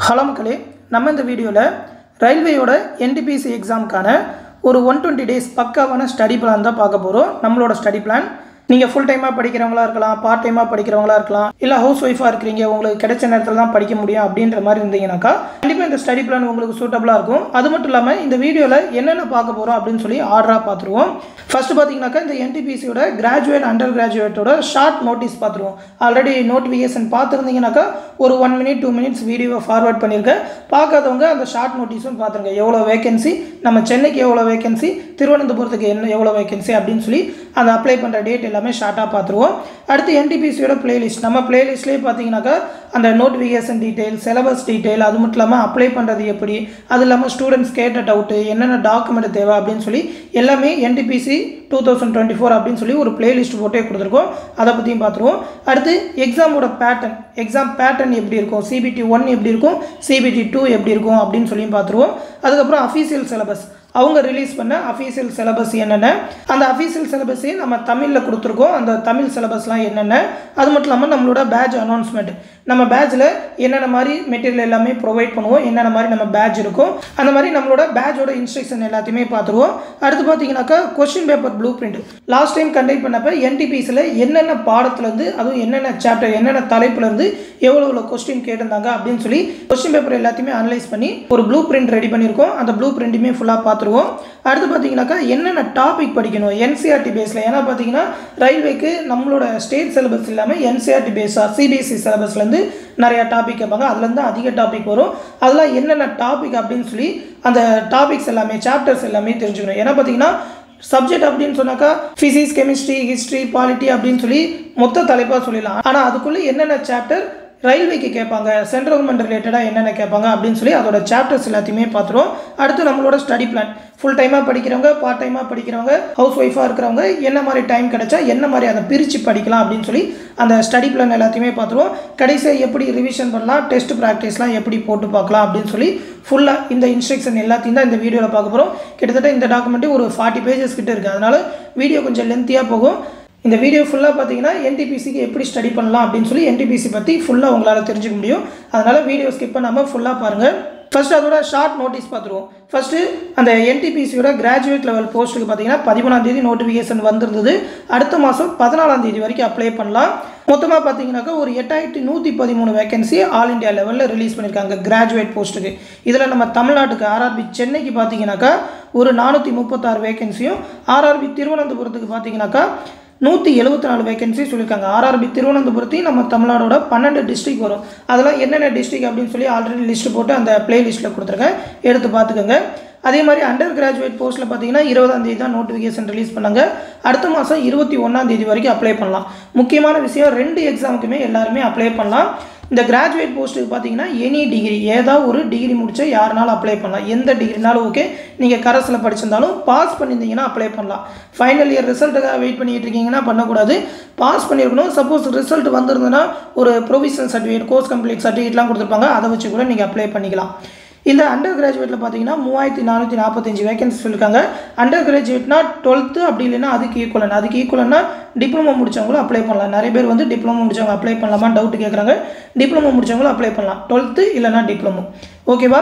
hello மக்களே நம்ம இந்த வீடியோவில் ரயில்வேயோட என்டிபிசி எக்ஸாமுக்கான ஒரு ஒன் டுவெண்ட்டி டேஸ் பக்காவான ஸ்டடி பிளான் தான் பார்க்க போகிறோம் நம்மளோட ஸ்டடி பிளான் நீங்கள் ஃபுல் டைமாக படிக்கிறவங்களா இருக்கலாம் பார்ட் டைமாக படிக்கிறவங்களா இருக்கலாம் இல்லை ஹவுஸ் ஒய்ஃபாக இருக்கிறீங்க உங்களுக்கு கிடைச்ச நேரத்தில் தான் படிக்க முடியும் அப்படின்ற மாதிரி இருந்தீங்கன்னாக்கா கண்டிப்பாக இந்த ஸ்டடி பிளான் உங்களுக்கு சூட்டபுளாக இருக்கும் அது மட்டும் இல்லாமல் இந்த வீடியோவில் என்னென்ன பார்க்க போகிறோம் அப்படின்னு சொல்லி ஆர்டராக பார்த்துருவோம் ஃபர்ஸ்ட் பார்த்தீங்கன்னாக்கா இந்த என்டிபிசியோட கிராஜுவேட் அண்டர் கிராஜுவேட்டோட ஷார்ட் நோட்டீஸ் பார்த்துருவோம் ஆல்ரெடி நோட்டிஃபிகேஷன் பார்த்துருந்தீங்கன்னாக்கா ஒரு ஒன் மினிட் டூ மினிட்ஸ் வீடியோவை ஃபார்வர்ட் பண்ணியிருக்கேன் பார்க்காதவங்க அந்த ஷார்ட் நோட்டீஸும் பார்த்துருங்க எவ்வளோ வேகன்சி நம்ம சென்னைக்கு எவ்வளோ வேகன்சி திருவனந்தபுரத்துக்கு என்ன எவ்வளோ வேகன்சி அப்படின்னு சொல்லி அந்த அப்ளை பண்ணுற டேட் எல்லாமே ஷார்ட்டாக பார்த்துருவோம் அடுத்து என்டிபிசியோட பிளேலிஸ்ட் நம்ம பிளேலிஸ்ட்லேயே பார்த்தீங்கன்னாக்கா அந்த நோட்டிஃபிகேஷன் டீட்டெயில் சிலபஸ் டீட்டெயில் அது மட்டும் இல்லாமல் அப்ளை பண்ணுறது எப்படி அது இல்லாமல் ஸ்டூடெண்ட்ஸ் கேட்ட டவுட்டு என்னென்ன டாக்குமெண்ட் தேவை அப்படின்னு சொல்லி எல்லாமே NTPC two thousand twenty four அப்படின்னு சொல்லி ஒரு பிளேலிஸ்ட் போட்டே கொடுத்துருக்கோம் அதை பற்றியும் பார்த்துருவோம் அடுத்து எக்ஸாமோட பேட்டர்ன் எக்ஸாம் பேட்டர்ன் எப்படி இருக்கும் சிபிடி ஒன் எப்படி இருக்கும் சிபிடி டூ எப்படி இருக்கும் அப்படின்னு சொல்லியும் பார்த்துருவோம் அதுக்கப்புறம் அஃபீஷியல் சிலபஸ் அவங்க ரிலீஸ் பண்ண அஃபீஷியல் சிலபஸ் என்னென்ன அந்த அஃபீஷியல் சிலபஸையும் நம்ம தமிழில் கொடுத்துருக்கோம் அந்த தமிழ் சிலபஸ்லாம் என்னென்ன அது மட்டும் இல்லாமல் நம்மளோட பேட்ச் அனௌன்ஸ்மெண்ட் நம்ம பேட்சில் என்னென்ன மாதிரி மெட்டீரியல் எல்லாமே ப்ரொவைட் பண்ணுவோம் என்னென்ன மாதிரி நம்ம பேட்ச் இருக்கும் அந்த மாதிரி நம்மளோட பேட்சோட இன்ஸ்ட்ரக்ஷன் எல்லாத்தையுமே பார்த்துருவோம் அடுத்து பார்த்தீங்கன்னாக்கா question paper blueprint last time conduct பண்ணப்போ என்டிபிஸில் என்னென்ன பாடத்துலேருந்து அதுவும் என்னென்ன சாப்டர் என்னென்ன தலைப்புலேருந்து எவ்வளோ எவ்வளோ கொஸ்டின் கேட்டிருந்தாங்க அப்படின்னு சொல்லி கொஸ்டின் பேப்பர் எல்லாத்தையுமே அனலைஸ் பண்ணி ஒரு ப்ளூ பிரிண்ட் ரெடி பண்ணியிருக்கோம் அந்த ப்ளூ பிரிண்ட்டுமே ஃபுல்லாக பார்த்துருவோம் அடுத்து பார்த்தீங்கன்னாக்கா என்னென்ன டாபிக் படிக்கணும் என்சிஆர்டி பேஸில் ஏன்னா பார்த்தீங்கன்னா ரயில்வேக்கு நம்மளோட ஸ்டேட் சிலபஸ் இல்லாமல் என்சிஆர்டி பேஸாக சிபிஎஸ்சி சிலபஸ்லேருந்து நிறையா டாபிக் கேட்பாங்க அதுலேருந்து அதிக டாபிக் வரும் அதெல்லாம் என்னென்ன டாபிக் அப்படின்னு சொல்லி அந்த டாபிக்ஸ் எல்லாமே சாப்டர்ஸ் எல்லாமே தெரிஞ்சுக்கணும் ஏன்னா பார்த்தீங்கன்னா சப்ஜெக்ட் அப்படின்னு சொன்னாக்கா ஃபிசிக்ஸ் கெமிஸ்ட்ரி ஹிஸ்ட்ரி பாலிட்டி அப்படின்னு சொல்லி மொத்த தலைப்பாக சொல்லிடலாம் ஆனால் அதுக்குள்ளே என்னென்ன சாப்டர் ரயில்வேக்கு கேட்பாங்க சென்ட்ரல் கவர்மெண்ட் ரிலேட்டடாக என்னென்ன கேட்பாங்க அப்படின்னு சொல்லி அதோட சாப்டர்ஸ் எல்லாத்தையுமே பார்த்துருவோம் அடுத்து நம்மளோட ஸ்டடி பிளான் ஃபுல் டைமாக படிக்கிறவங்க பார்ட் டைமாக படிக்கிறவங்க ஹவுஸ் ஒய்ஃபாக இருக்கிறவங்க என்ன மாதிரி டைம் கிடைச்சா என்ன மாதிரி அதை பிரித்து படிக்கலாம் அப்படின்னு சொல்லி அந்த ஸ்டடி பிளான் எல்லாத்தையுமே பார்த்துருவோம் கடைசியாக எப்படி ரிவிஷன் பண்ணலாம் டெஸ்ட் ப்ராக்டிஸ்லாம் எப்படி போட்டு பார்க்கலாம் அப்படின்னு சொல்லி ஃபுல்லாக இந்த இன்ஸ்ட்ரக்ஷன் எல்லாத்தையும் தான் இந்த வீடியோவில் பார்க்க போகிறோம் கிட்டத்தட்ட இந்த டாக்குமெண்ட்டு ஒரு ஃபார்ட்டி பேஜஸ் கிட்ட இருக்குது அதனால் வீடியோ கொஞ்சம் லென்த்தியாக போகும் இந்த வீடியோ ஃபுல்லாக பார்த்தீங்கன்னா என்டிபிசிக்கு எப்படி ஸ்டடி பண்ணலாம் அப்படின்னு சொல்லி என்டிபிசி பற்றி ஃபுல்லாக உங்களால் தெரிஞ்சுக்க முடியும் அதனால் வீடியோ ஸ்கிப் பண்ணாமல் ஃபுல்லாக பாருங்கள் ஃபர்ஸ்ட் அதோட ஷார்ட் நோட்டீஸ் பார்த்துருவோம் ஃபஸ்ட்டு அந்த என்டிபிசியோட கிராஜுவேட் லெவல் போஸ்ட்டுக்கு பார்த்தீங்கன்னா பதிமூணாம் தேதி நோட்டிஃபிகேஷன் வந்திருந்தது அடுத்த மாதம் பதினாலாம் தேதி வரைக்கும் அப்ளை பண்ணலாம் மொத்தமாக பார்த்தீங்கன்னாக்கா ஒரு எட்டாயிரத்தி நூற்றி பதிமூணு வேகன்சி ஆல் இண்டியா லெவலில் ரிலீஸ் பண்ணியிருக்காங்க கிராஜுவேட் போஸ்ட்டுக்கு இதில் நம்ம தமிழ்நாட்டுக்கு ஆர்ஆர்பி சென்னைக்கு பார்த்தீங்கன்னாக்கா ஒரு நானூற்றி முப்பத்தாறு வேகன்சியும் ஆர்ஆர்பி திருவனந்தபுரத்துக்கு பார்த்தீங்கன்னாக்கா நூற்றி எழுபத்தி நாலு வேகன்சி சொல்லியிருக்காங்க ஆர்ஆர்பி திருவனந்தபுரத்தையும் நம்ம தமிழ்நாடோட பன்னெண்டு டிஸ்ட்ரிக் வரும் அதெல்லாம் என்னென்ன டிஸ்ட்ரிக் அப்படின்னு சொல்லி ஆல்ரெடி லிஸ்ட்டு போட்டு அந்த ப்ளே லிஸ்ட்டில் கொடுத்துருக்கேன் எடுத்து பார்த்துக்கோங்க அதே மாதிரி அண்டர் கிராஜுவேட் போஸ்ட்டில் பார்த்தீங்கன்னா இருபதாம் தேதி தான் நோட்டிஃபிகேஷன் ரிலீஸ் பண்ணாங்க அடுத்த மாதம் இருபத்தி ஒன்றாம் தேதி வரைக்கும் அப்ளை பண்ணலாம் முக்கியமான விஷயம் ரெண்டு எக்ஸாமுக்குமே எல்லாருமே அப்ளை பண்ணலாம் இந்த கிராஜுவேட் போஸ்ட்டுக்கு பார்த்தீங்கன்னா எனி டிகிரி ஏதாவது ஒரு டிகிரி முடிச்சா யாருனாலும் அப்ளை பண்ணலாம் எந்த டிகிரினாலும் ஓகே நீங்கள் கரஸில் படிச்சிருந்தாலும் பாஸ் பண்ணியிருந்தீங்கன்னா அப்ளை பண்ணலாம் ஃபைனல் இயர் ரிசல்ட்டுக்காக வெயிட் பண்ணிட்டு இருக்கீங்கன்னா பண்ணக்கூடாது பாஸ் பண்ணியிருக்கணும் சப்போஸ் ரிசல்ட் வந்திருந்ததுன்னா ஒரு ப்ரொவிஷனல் சர்டிஃபிகேட் கோர்ஸ் கம்ப்ளீட் சர்டிஃபிகேட்லாம் கொடுத்துருப்பாங்க அதை வச்சு கூட நீங்கள் அப்ளை பண்ணிக்கலாம் இந்த அண்டர் கிராஜுவேட்டில் பார்த்தீங்கன்னா மூவாயிரத்தி நானூற்றி நாற்பத்தஞ்சு வேகன்சி சொல்லியிருக்காங்க அண்டர் கிராஜுவேட்னா டுவெல்த்து அப்படி இல்லைன்னா அதுக்கு ஈக்குவலன் அதுக்கு ஈக்குவலன்னா டிப்ளமோ முடிச்சவங்களும் அப்ளை பண்ணலாம் நிறைய பேர் வந்து டிப்ளமோ முடிச்சவங்க அப்ளை பண்ணலாமா டவுட் கேட்குறாங்க டிப்ளமோ முடிச்சவங்களும் அப்ளை பண்ணலாம் டுவெல்த்து இல்லைனா டிப்ளமோ ஓகேவா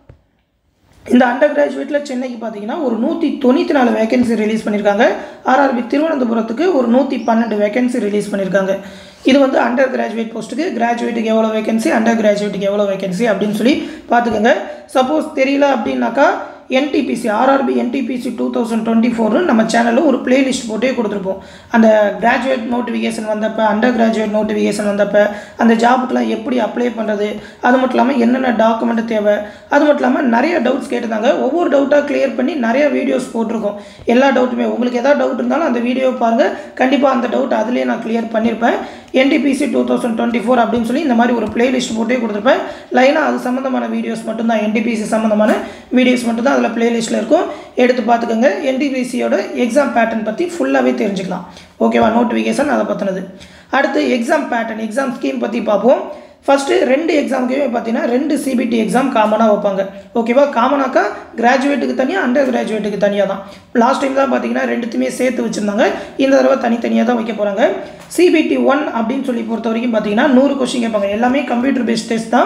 இந்த அண்டர் கிராஜுவேட்டில் சென்னைக்கு பார்த்தீங்கன்னா ஒரு நூற்றி தொண்ணூற்றி நாலு வேகன்சி ரிலீஸ் பண்ணியிருக்காங்க ஆர்ஆர்பி திருவனந்தபுரத்துக்கு ஒரு நூற்றி பன்னெண்டு வேகன்சி ரிலீஸ் பண்ணியிருக்காங்க இது வந்து அண்டர் கிராஜுவேட் போஸ்ட்டுக்கு கிராஜுவேட்டுக்கு எவ்வளோ வேகன்சி அண்டர் கிராஜுவேட்டுக்கு எவ்வளோ வேகன்சி அப்படின்னு சொல்லி பார்த்துக்கோங்க சப்போஸ் தெரியல அப்படின்னாக்கா NTPC RRB NTPC two thousand twenty ஃபோர்னு நம்ம சேனலில் ஒரு பிளேலிஸ்ட் போட்டே கொடுத்துருப்போம் அந்த கிராஜுவேட் நோட்டிஃபிகேஷன் வந்தப்போ அண்டர் கிராஜுவேட் நோட்டிஃபிகேஷன் வந்தப்போ அந்த ஜாபுக்கெலாம் எப்படி அப்ளை பண்ணுறது அது மட்டும் இல்லாமல் என்னென்ன டாக்குமெண்ட் தேவை அது மட்டும் இல்லாமல் நிறைய டவுட்ஸ் கேட்டிருந்தாங்க ஒவ்வொரு டவுட்டாக கிளியர் பண்ணி நிறைய வீடியோஸ் போட்டிருக்கோம் எல்லா டவுட்டுமே உங்களுக்கு எதாவது டவுட் இருந்தாலும் அந்த வீடியோவை பாருங்கள் கண்டிப்பாக அந்த டவுட் அதுலேயே நான் கிளியர் பண்ணியிருப்பேன் NTPC two thousand twenty four அப்படின்னு சொல்லி இந்த மாதிரி ஒரு பிளேலிஸ்ட் போட்டே கொடுத்துருப்பேன் லைனாக அது சம்மந்தமான வீடியோஸ் மட்டும்தான் என்டிபிசி சம்மந்தமான வீடியோஸ் மட்டும்தான் அதில் பிளேலிஸ்ட்டில் இருக்கும் எடுத்து பார்த்துக்கோங்க என்டிபிசியோட எக்ஸாம் பேட்டர்ன் பற்றி ஃபுல்லாகவே தெரிஞ்சுக்கலாம் ஓகேவா நோட்டிஃபிகேஷன் அதை பற்றினது அடுத்து எக்ஸாம் பேட்டர்ன் எக்ஸாம் ஸ்கீம் பற்றி பார்ப்போம் ஃபஸ்ட்டு ரெண்டு எக்ஸாமுக்குமே பார்த்தீங்கன்னா ரெண்டு சிபிடி எக்ஸாம் காமனாக வைப்பாங்க ஓகேவா காமனாக்கா கிராஜுவேட்டுக்கு தனியாக அண்டர் கிராஜுவேட்டுக்கு தனியாக தான் லாஸ்ட் டைம் தான் பார்த்தீங்கன்னா ரெண்டுத்தையுமே சேர்த்து வச்சுருந்தாங்க இந்த தடவை தனித்தனியாக தான் வைக்க போகிறாங்க சிபிடி ஒன் அப்படின்னு சொல்லி பொறுத்த வரைக்கும் பார்த்தீங்கன்னா நூறு கொஸ்டின் கேட்பாங்க எல்லாமே கம்ப்யூட்டர் பேஸ்ட் டெஸ்ட் தான்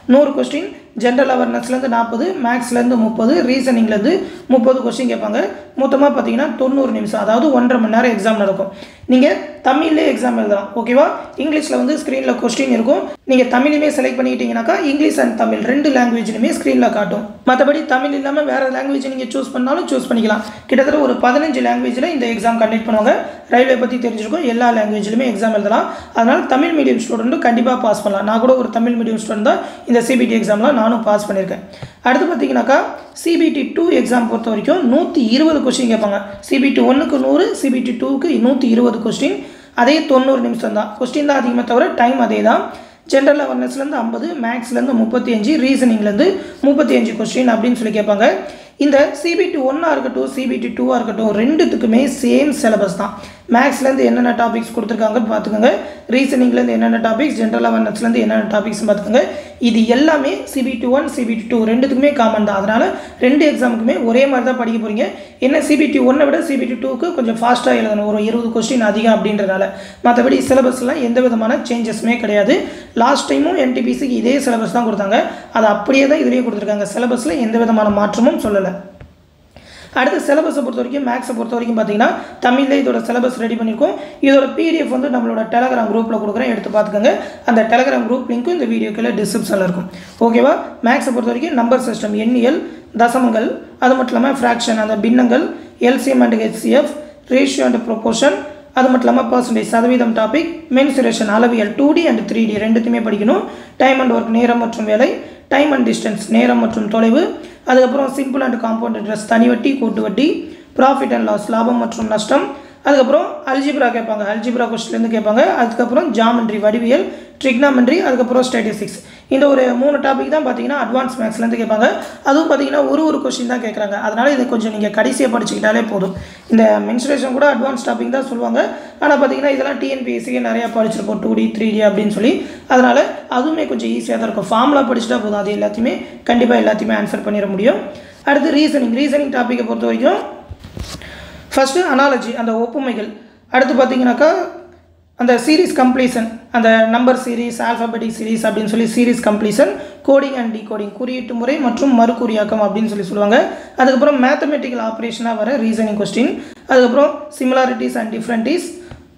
நூறு கொஸ்டின் ஜென்ரல் அவேர்னஸ்லேருந்து நாற்பது மேக்ஸ்லேருந்து முப்பது ரீசனிங்லேருந்து முப்பது கொஸ்டின் கேட்பாங்க மொத்தமாக பார்த்தீங்கன்னா தொண்ணூறு நிமிஷம் அதாவது ஒன்றரை மணி நேரம் எக்ஸாம் நடக்கும் நீங்கள் தமிழ்லே எக்ஸாம் எழுதலாம் ஓகேவா இங்கிலீஷில் வந்து ஸ்க்ரீனில் கொஸ்டின் இருக்கும் நீங்கள் தமிழுமே செலக்ட் பண்ணிக்கிட்டீங்கன்னாக்கா இங்கிலீஷ் அண்ட் தமிழ் ரெண்டு லாங்குவேஜ்லையுமே ஸ்க்ரீனில் காட்டும் மற்றபடி தமிழ் இல்லாமல் வேறு லாங்குவேஜ் நீங்கள் சூஸ் பண்ணாலும் சூஸ் பண்ணிக்கலாம் கிட்டத்தட்ட ஒரு பதினஞ்சு லாங்குவேஜில் இந்த எக்ஸாம் கண்டக்ட் பண்ணுவாங்க ரயில்வே பற்றி தெரிஞ்சிருக்கும் எல்லா லாங்குவேஜ்லையுமே எக்ஸாம் எழுதலாம் அதனால் தமிழ் மீடியம் ஸ்டூடெண்ட்டும் கண்டிப்பாக பாஸ் பண்ணலாம் நான் கூட ஒரு தமிழ் மீடியம் ஸ்டூடெண்ட் தான் இந்த சிபிடி எக்ஸாம்லாம் நானும் பாஸ் பண்ணியிருக்கேன் அடுத்து பார்த்தீங்கன்னாக்கா சிபிடி டூ எக்ஸாம் பொறுத்த வரைக்கும் நூற்றி இருபது கொஸ்டின் கேட்பாங்க சிபிடி ஒன்றுக்கு நூறு சிபிடி டூக்கு நூற்றி இருபது கொஸ்டின் அதே தொண்ணூறு நிமிஷம் தான் கொஸ்டின் தான் அதிகமாக தவிர டைம் அதே தான் ஜென்ரல் அவேர்னஸ்லேருந்து ஐம்பது மேக்ஸ்லேருந்து முப்பத்தி அஞ்சு ரீசனிங்லேருந்து முப்பத்தி அஞ்சு கொஸ்டின் அப்படின்னு சொல்லி கேட்பாங்க இந்த சிபிடி ஒன்னாக இருக்கட்டும் சிபிடி டூவாக இருக்கட்டும் ரெண்டுத்துக்குமே சேம் சிலபஸ் தான் மேக்ஸ்லேருந்து என்னென்ன டாபிக்ஸ் கொடுத்துருக்காங்கன்னு பார்த்துக்கோங்க ரீசனிங்லேருந்து என்னென்ன டாபிக்ஸ் ஜென்ரல் அவேர்னஸ்லேருந்து என்னென்ன டாபிக்ஸ் பார்த்துக்கோங்க இது எல்லாமே சிபிடி ஒன் சிபிடி டூ ரெண்டுத்துக்குமே காமன் தான் அதனால் ரெண்டு எக்ஸாமுக்குமே ஒரே மாதிரி தான் படிக்க போகிறீங்க என்ன சிபிடி ஒன்னை விட சிபிடி டூக்கு கொஞ்சம் ஃபாஸ்ட்டாக எழுதணும் ஒரு இருபது கொஸ்டின் அதிகம் அப்படின்றனால மற்றபடி சிலபஸ்லாம் எந்த விதமான சேஞ்சஸுமே கிடையாது லாஸ்ட் டைமும் என்டிபிசிக்கு இதே சிலபஸ் தான் கொடுத்தாங்க அது அப்படியே தான் இதுலேயும் கொடுத்துருக்காங்க சிலபஸில் எந்த விதமான மாற்றமும் சொல்லலை அடுத்து சிலபஸை பொறுத்த வரைக்கும் மேக்ஸை பொறுத்த வரைக்கும் பார்த்தீங்கன்னா தமிழில் இதோட சிலபஸ் ரெடி பண்ணியிருக்கோம் இதோட பிடிஎஃப் வந்து நம்மளோட டெலகிராம் குரூப்பில் கொடுக்குறேன் எடுத்து பார்த்துக்கோங்க அந்த டெலகிராம் குரூப் லிங்க்கும் இந்த வீடியோக்கில் டிஸ்கிரிப்ஷனில் இருக்கும் ஓகேவா மேக்ஸை பொறுத்த வரைக்கும் நம்பர் சிஸ்டம் எண்ணியல் தசமங்கள் அது மட்டும் இல்லாமல் ஃப்ராக்ஷன் அந்த பின்னங்கள் LCM and HCF ratio and proportion அது மட்டும் இல்லாமல் பர்சன்டேஜ் சதவீதம் டாபிக் மென்சுரேஷன் அளவியல் two D and three D ரெண்டுத்தையுமே படிக்கணும் டைம் அண்ட் ஒர்க் நேரம் மற்றும் வேலை டைம் அண்ட் டிஸ்டன்ஸ் நேரம் மற்றும் தொலைவு அதுக்கப்புறம் சிம்பிள் அண்ட் காம்பவுண்ட் இன்ட்ரெஸ்ட் தனி வட்டி கூட்டு வட்டி ப்ராஃபிட் அண்ட் லாஸ் லாபம் மற்றும் நஷ்டம் அதுக்கப்புறம் அல்ஜிப்ரா கேட்பாங்க அல்ஜிப்ரா கொஸ்டின்லேருந்து கேட்பாங்க அதுக்கப்புறம் ஜாமெண்ட்ரி வடிவியல் ட்ரிக்னாமெண்ட்ரி அதுக்கப்புறம் ஸ்டாட்டிஸ்டிக்ஸ் இந்த ஒரு மூணு டாபிக் தான் பார்த்தீங்கன்னா அட்வான்ஸ் மேக்ஸ்லேருந்து கேட்பாங்க அதுவும் பார்த்தீங்கன்னா ஒரு ஒரு கொஸ்டின் தான் கேட்குறாங்க அதனால் இதை கொஞ்சம் நீங்கள் கடைசியாக படிச்சுக்கிட்டாலே போதும் இந்த மென்சுரேஷன் கூட அட்வான்ஸ் டாபிக் தான் சொல்லுவாங்க ஆனால் பார்த்தீங்கன்னா இதெல்லாம் டிஎன்பிஎஸ்சிக்கு நிறையா படிச்சிருப்போம் டூ டி த்ரீ டி அப்படின்னு சொல்லி அதனால் அதுவுமே கொஞ்சம் ஈஸியாக தான் இருக்கும் ஃபார்முலா படிச்சுட்டா போதும் அது எல்லாத்தையுமே கண்டிப்பாக எல்லாத்தையுமே ஆன்சர் பண்ணிட முடியும் அடுத்து ரீசனிங் ரீசனிங் டாப்பிக்கை பொறுத்த வரைக்கும் ஃபஸ்ட்டு அனாலஜி அந்த ஒப்புமைகள் அடுத்து பார்த்தீங்கன்னாக்கா அந்த சீரீஸ் கம்ப்ளீஷன் அந்த நம்பர் சீரீஸ் ஆல்ஃபபெட்டிக் சீரீஸ் அப்படின்னு சொல்லி series completion coding and decoding குறியீட்டு முறை மற்றும் மறுகுறியாக்கம் அப்படின்னு சொல்லி சொல்லுவாங்க அதுக்கப்புறம் மேத்தமெட்டிக்கல் ஆப்ரேஷனாக வர ரீசனிங் கொஸ்டின் அதுக்கப்புறம் சிமிலாரிட்டிஸ் அண்ட் டிஃப்ரெண்டிஸ்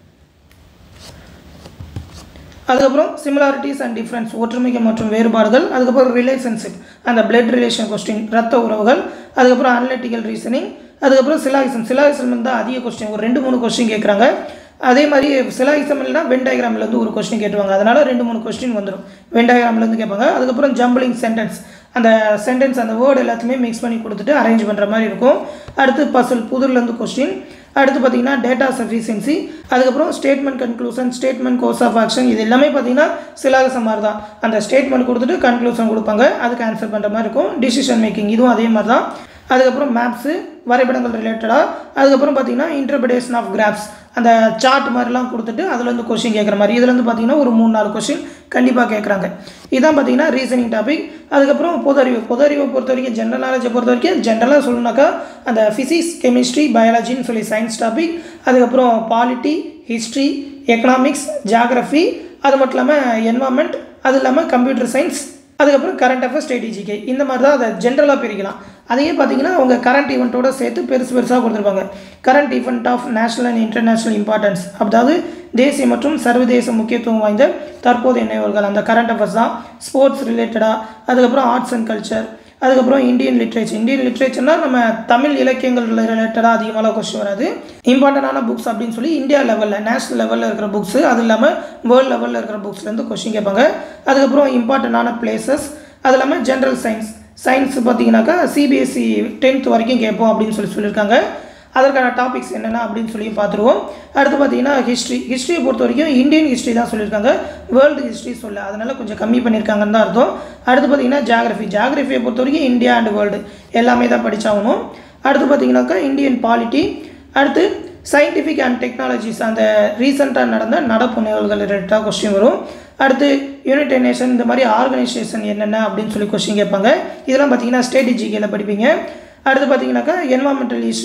அதுக்கப்புறம் சிமிலாரிட்டிஸ் அண்ட் டிஃப்ரென்ஸ் ஒற்றுமைகள் மற்றும் வேறுபாடுகள் அதுக்கப்புறம் ரிலேஷன்ஷிப் அந்த பிளட் ரிலேஷன் கொஸ்டின் ரத்த உறவுகள் அதுக்கப்புறம் அனலிட்டிக்கல் ரீசனிங் அதுக்கப்புறம் சிலாகிசம் சிலாகிசம் தான் அதிக கொஸ்டின் ஒரு ரெண்டு மூணு கொஸ்டின் கேட்குறாங்க அதே மாதிரி சிலாகிசம் இல்லைனா வென் டயக்ராம்லேருந்து ஒரு கொஸ்டின் கேட்டுவாங்க அதனால் ரெண்டு மூணு கொஸ்டின் வந்துடும் வென் டயக்ராம்லேருந்து கேட்பாங்க அதுக்கப்புறம் ஜம்பிளிங் சென்டென்ஸ் அந்த சென்டென்ஸ் அந்த வேர்டு எல்லாத்தையுமே மிக்ஸ் பண்ணி கொடுத்துட்டு அரேஞ்ச் பண்ணுற மாதிரி இருக்கும் அடுத்து பசல் புதுர்லேருந்து கொஸ்டின் அடுத்து பார்த்தீங்கன்னா டேட்டா சஃபிஷியன்சி அதுக்கப்புறம் statement conclusion statement course of action இது எல்லாமே பார்த்தீங்கன்னா சிலாகசம் மாதிரி தான் அந்த ஸ்டேட்மெண்ட் கொடுத்துட்டு கன்க்ளூஷன் கொடுப்பாங்க அதுக்கு ஆன்சர் பண்ணுற மாதிரி இருக்கும் டிசிஷன் மேக்கிங் இதுவும் அதே மாதிரி தான் அதுக்கப்புறம் மேப்ஸு வரைபடங்கள் ரிலேட்டடாக அதுக்கப்புறம் பார்த்தீங்கன்னா இன்டர்பிரேஷன் ஆஃப் கிராஃப்ஸ் அந்த சார்ட் மாதிரிலாம் கொடுத்துட்டு அதுலேருந்து கொஸ்டின் கேட்குற மாதிரி இதுலேருந்து பார்த்தீங்கன்னா ஒரு மூணு நாலு கொஸ்டின் கண்டிப்பாக கேட்குறாங்க இதுதான் பார்த்தீங்கன்னா ரீசனிங் டாபிக் அதுக்கப்புறம் பொது அறிவு பொது அறிவை பொறுத்த வரைக்கும் ஜென்ரல் நாலேஜை பொறுத்த வரைக்கும் ஜென்ரலாக சொல்லணுனாக்கா அந்த ஃபிசிக்ஸ் கெமிஸ்ட்ரி பயாலஜின்னு சொல்லி சயின்ஸ் டாபிக் அதுக்கப்புறம் பாலிட்டி ஹிஸ்ட்ரி எக்கனாமிக்ஸ் ஜியாகிரஃபி அது மட்டும் இல்லாமல் என்வாமெண்ட் அது இல்லாமல் கம்ப்யூட்டர் சயின்ஸ் அதுக்கப்புறம் கரண்ட் அஃபேர்ஸ் ஸ்ட்ராட்டஜிக்கு இந்த மாதிரி தான் அதை ஜென்ரலாக பிரிக்கலாம் அதையே பார்த்தீங்கன்னா அவங்க கரண்ட் ஈவெண்ட்டோட சேர்த்து பெருசு பெருசாக கொடுத்துருப்பாங்க current event of national and international importance அதாவது தேசிய மற்றும் சர்வதேச முக்கியத்துவம் வாய்ந்த தற்போதைய நினைவுகள் அந்த கரண்ட் அஃபேர்ஸ் தான் ஸ்போர்ட்ஸ் ரிலேட்டடாக அதுக்கப்புறம் ஆர்ட்ஸ் அண்ட் கல்ச்சர் அதுக்கப்புறம் இந்தியன் லிட்ரேச்சர் இந்தியன் லிட்ரேச்சர்னா நம்ம தமிழ் இலக்கியங்கள் ரிலேட்டடாக அதிகமாக கொஸ்டின் வராது இம்பார்ட்டண்டான புக்ஸ் அப்படின்னு சொல்லி இந்தியா லெவலில் நேஷனல் லெவலில் இருக்கிற புக்ஸு அது இல்லாமல் வேர்ல்டு லெவலில் இருக்கிற புக்ஸ்லேருந்து கொஸ்டின் கேட்பாங்க அதுக்கப்புறம் இம்பார்ட்டண்டான பிளேசஸ் அது இல்லாமல் ஜென்ரல் சயின்ஸ் சயின்ஸ் பார்த்தீங்கன்னாக்கா சிபிஎஸ்சி டென்த் வரைக்கும் கேட்போம் அப்படின்னு சொல்லி சொல்லியிருக்காங்க அதற்கான டாபிக்ஸ் என்னென்ன அப்படின்னு சொல்லி பார்த்துருவோம் அடுத்து பார்த்தீங்கன்னா ஹிஸ்ட்ரி ஹிஸ்ட்ரியை பொறுத்த வரைக்கும் இந்தியன் ஹிஸ்ட்ரி தான் சொல்லியிருக்காங்க வேர்ல்டு ஹிஸ்ட்ரி சொல்ல அதனால் கொஞ்சம் கம்மி பண்ணியிருக்காங்கன்னு தான் அர்த்தம் அடுத்து பார்த்தீங்கன்னா ஜாகிரஃபி ஜாகிரஃபியை பொறுத்த வரைக்கும் இந்தியா அண்ட் வேர்ல்டு எல்லாமே தான் படித்தாகணும் அடுத்து பார்த்தீங்கன்னாக்கா இந்தியன் பாலிட்டி அடுத்து சயின்டிஃபிக் அண்ட் டெக்னாலஜிஸ் அந்த ரீசெண்டாக நடந்த நடப்பு நிகழ்வுகள் ரிலேட்டடாக கொஸ்டின் வரும் அடுத்து யுனைடெட் நேஷன் இந்த மாதிரி ஆர்கனைசேஷன் என்னென்ன அப்படின்னு சொல்லி கொஸ்டின் கேட்பாங்க இதெல்லாம் பார்த்தீங்கன்னா ஸ்ட்ராட்டஜிக்கில் படிப்பீங்க அடுத்து பார்த்தீங்கன்னாக்கா என்வாமெண்டல் இஷ்யூஸ்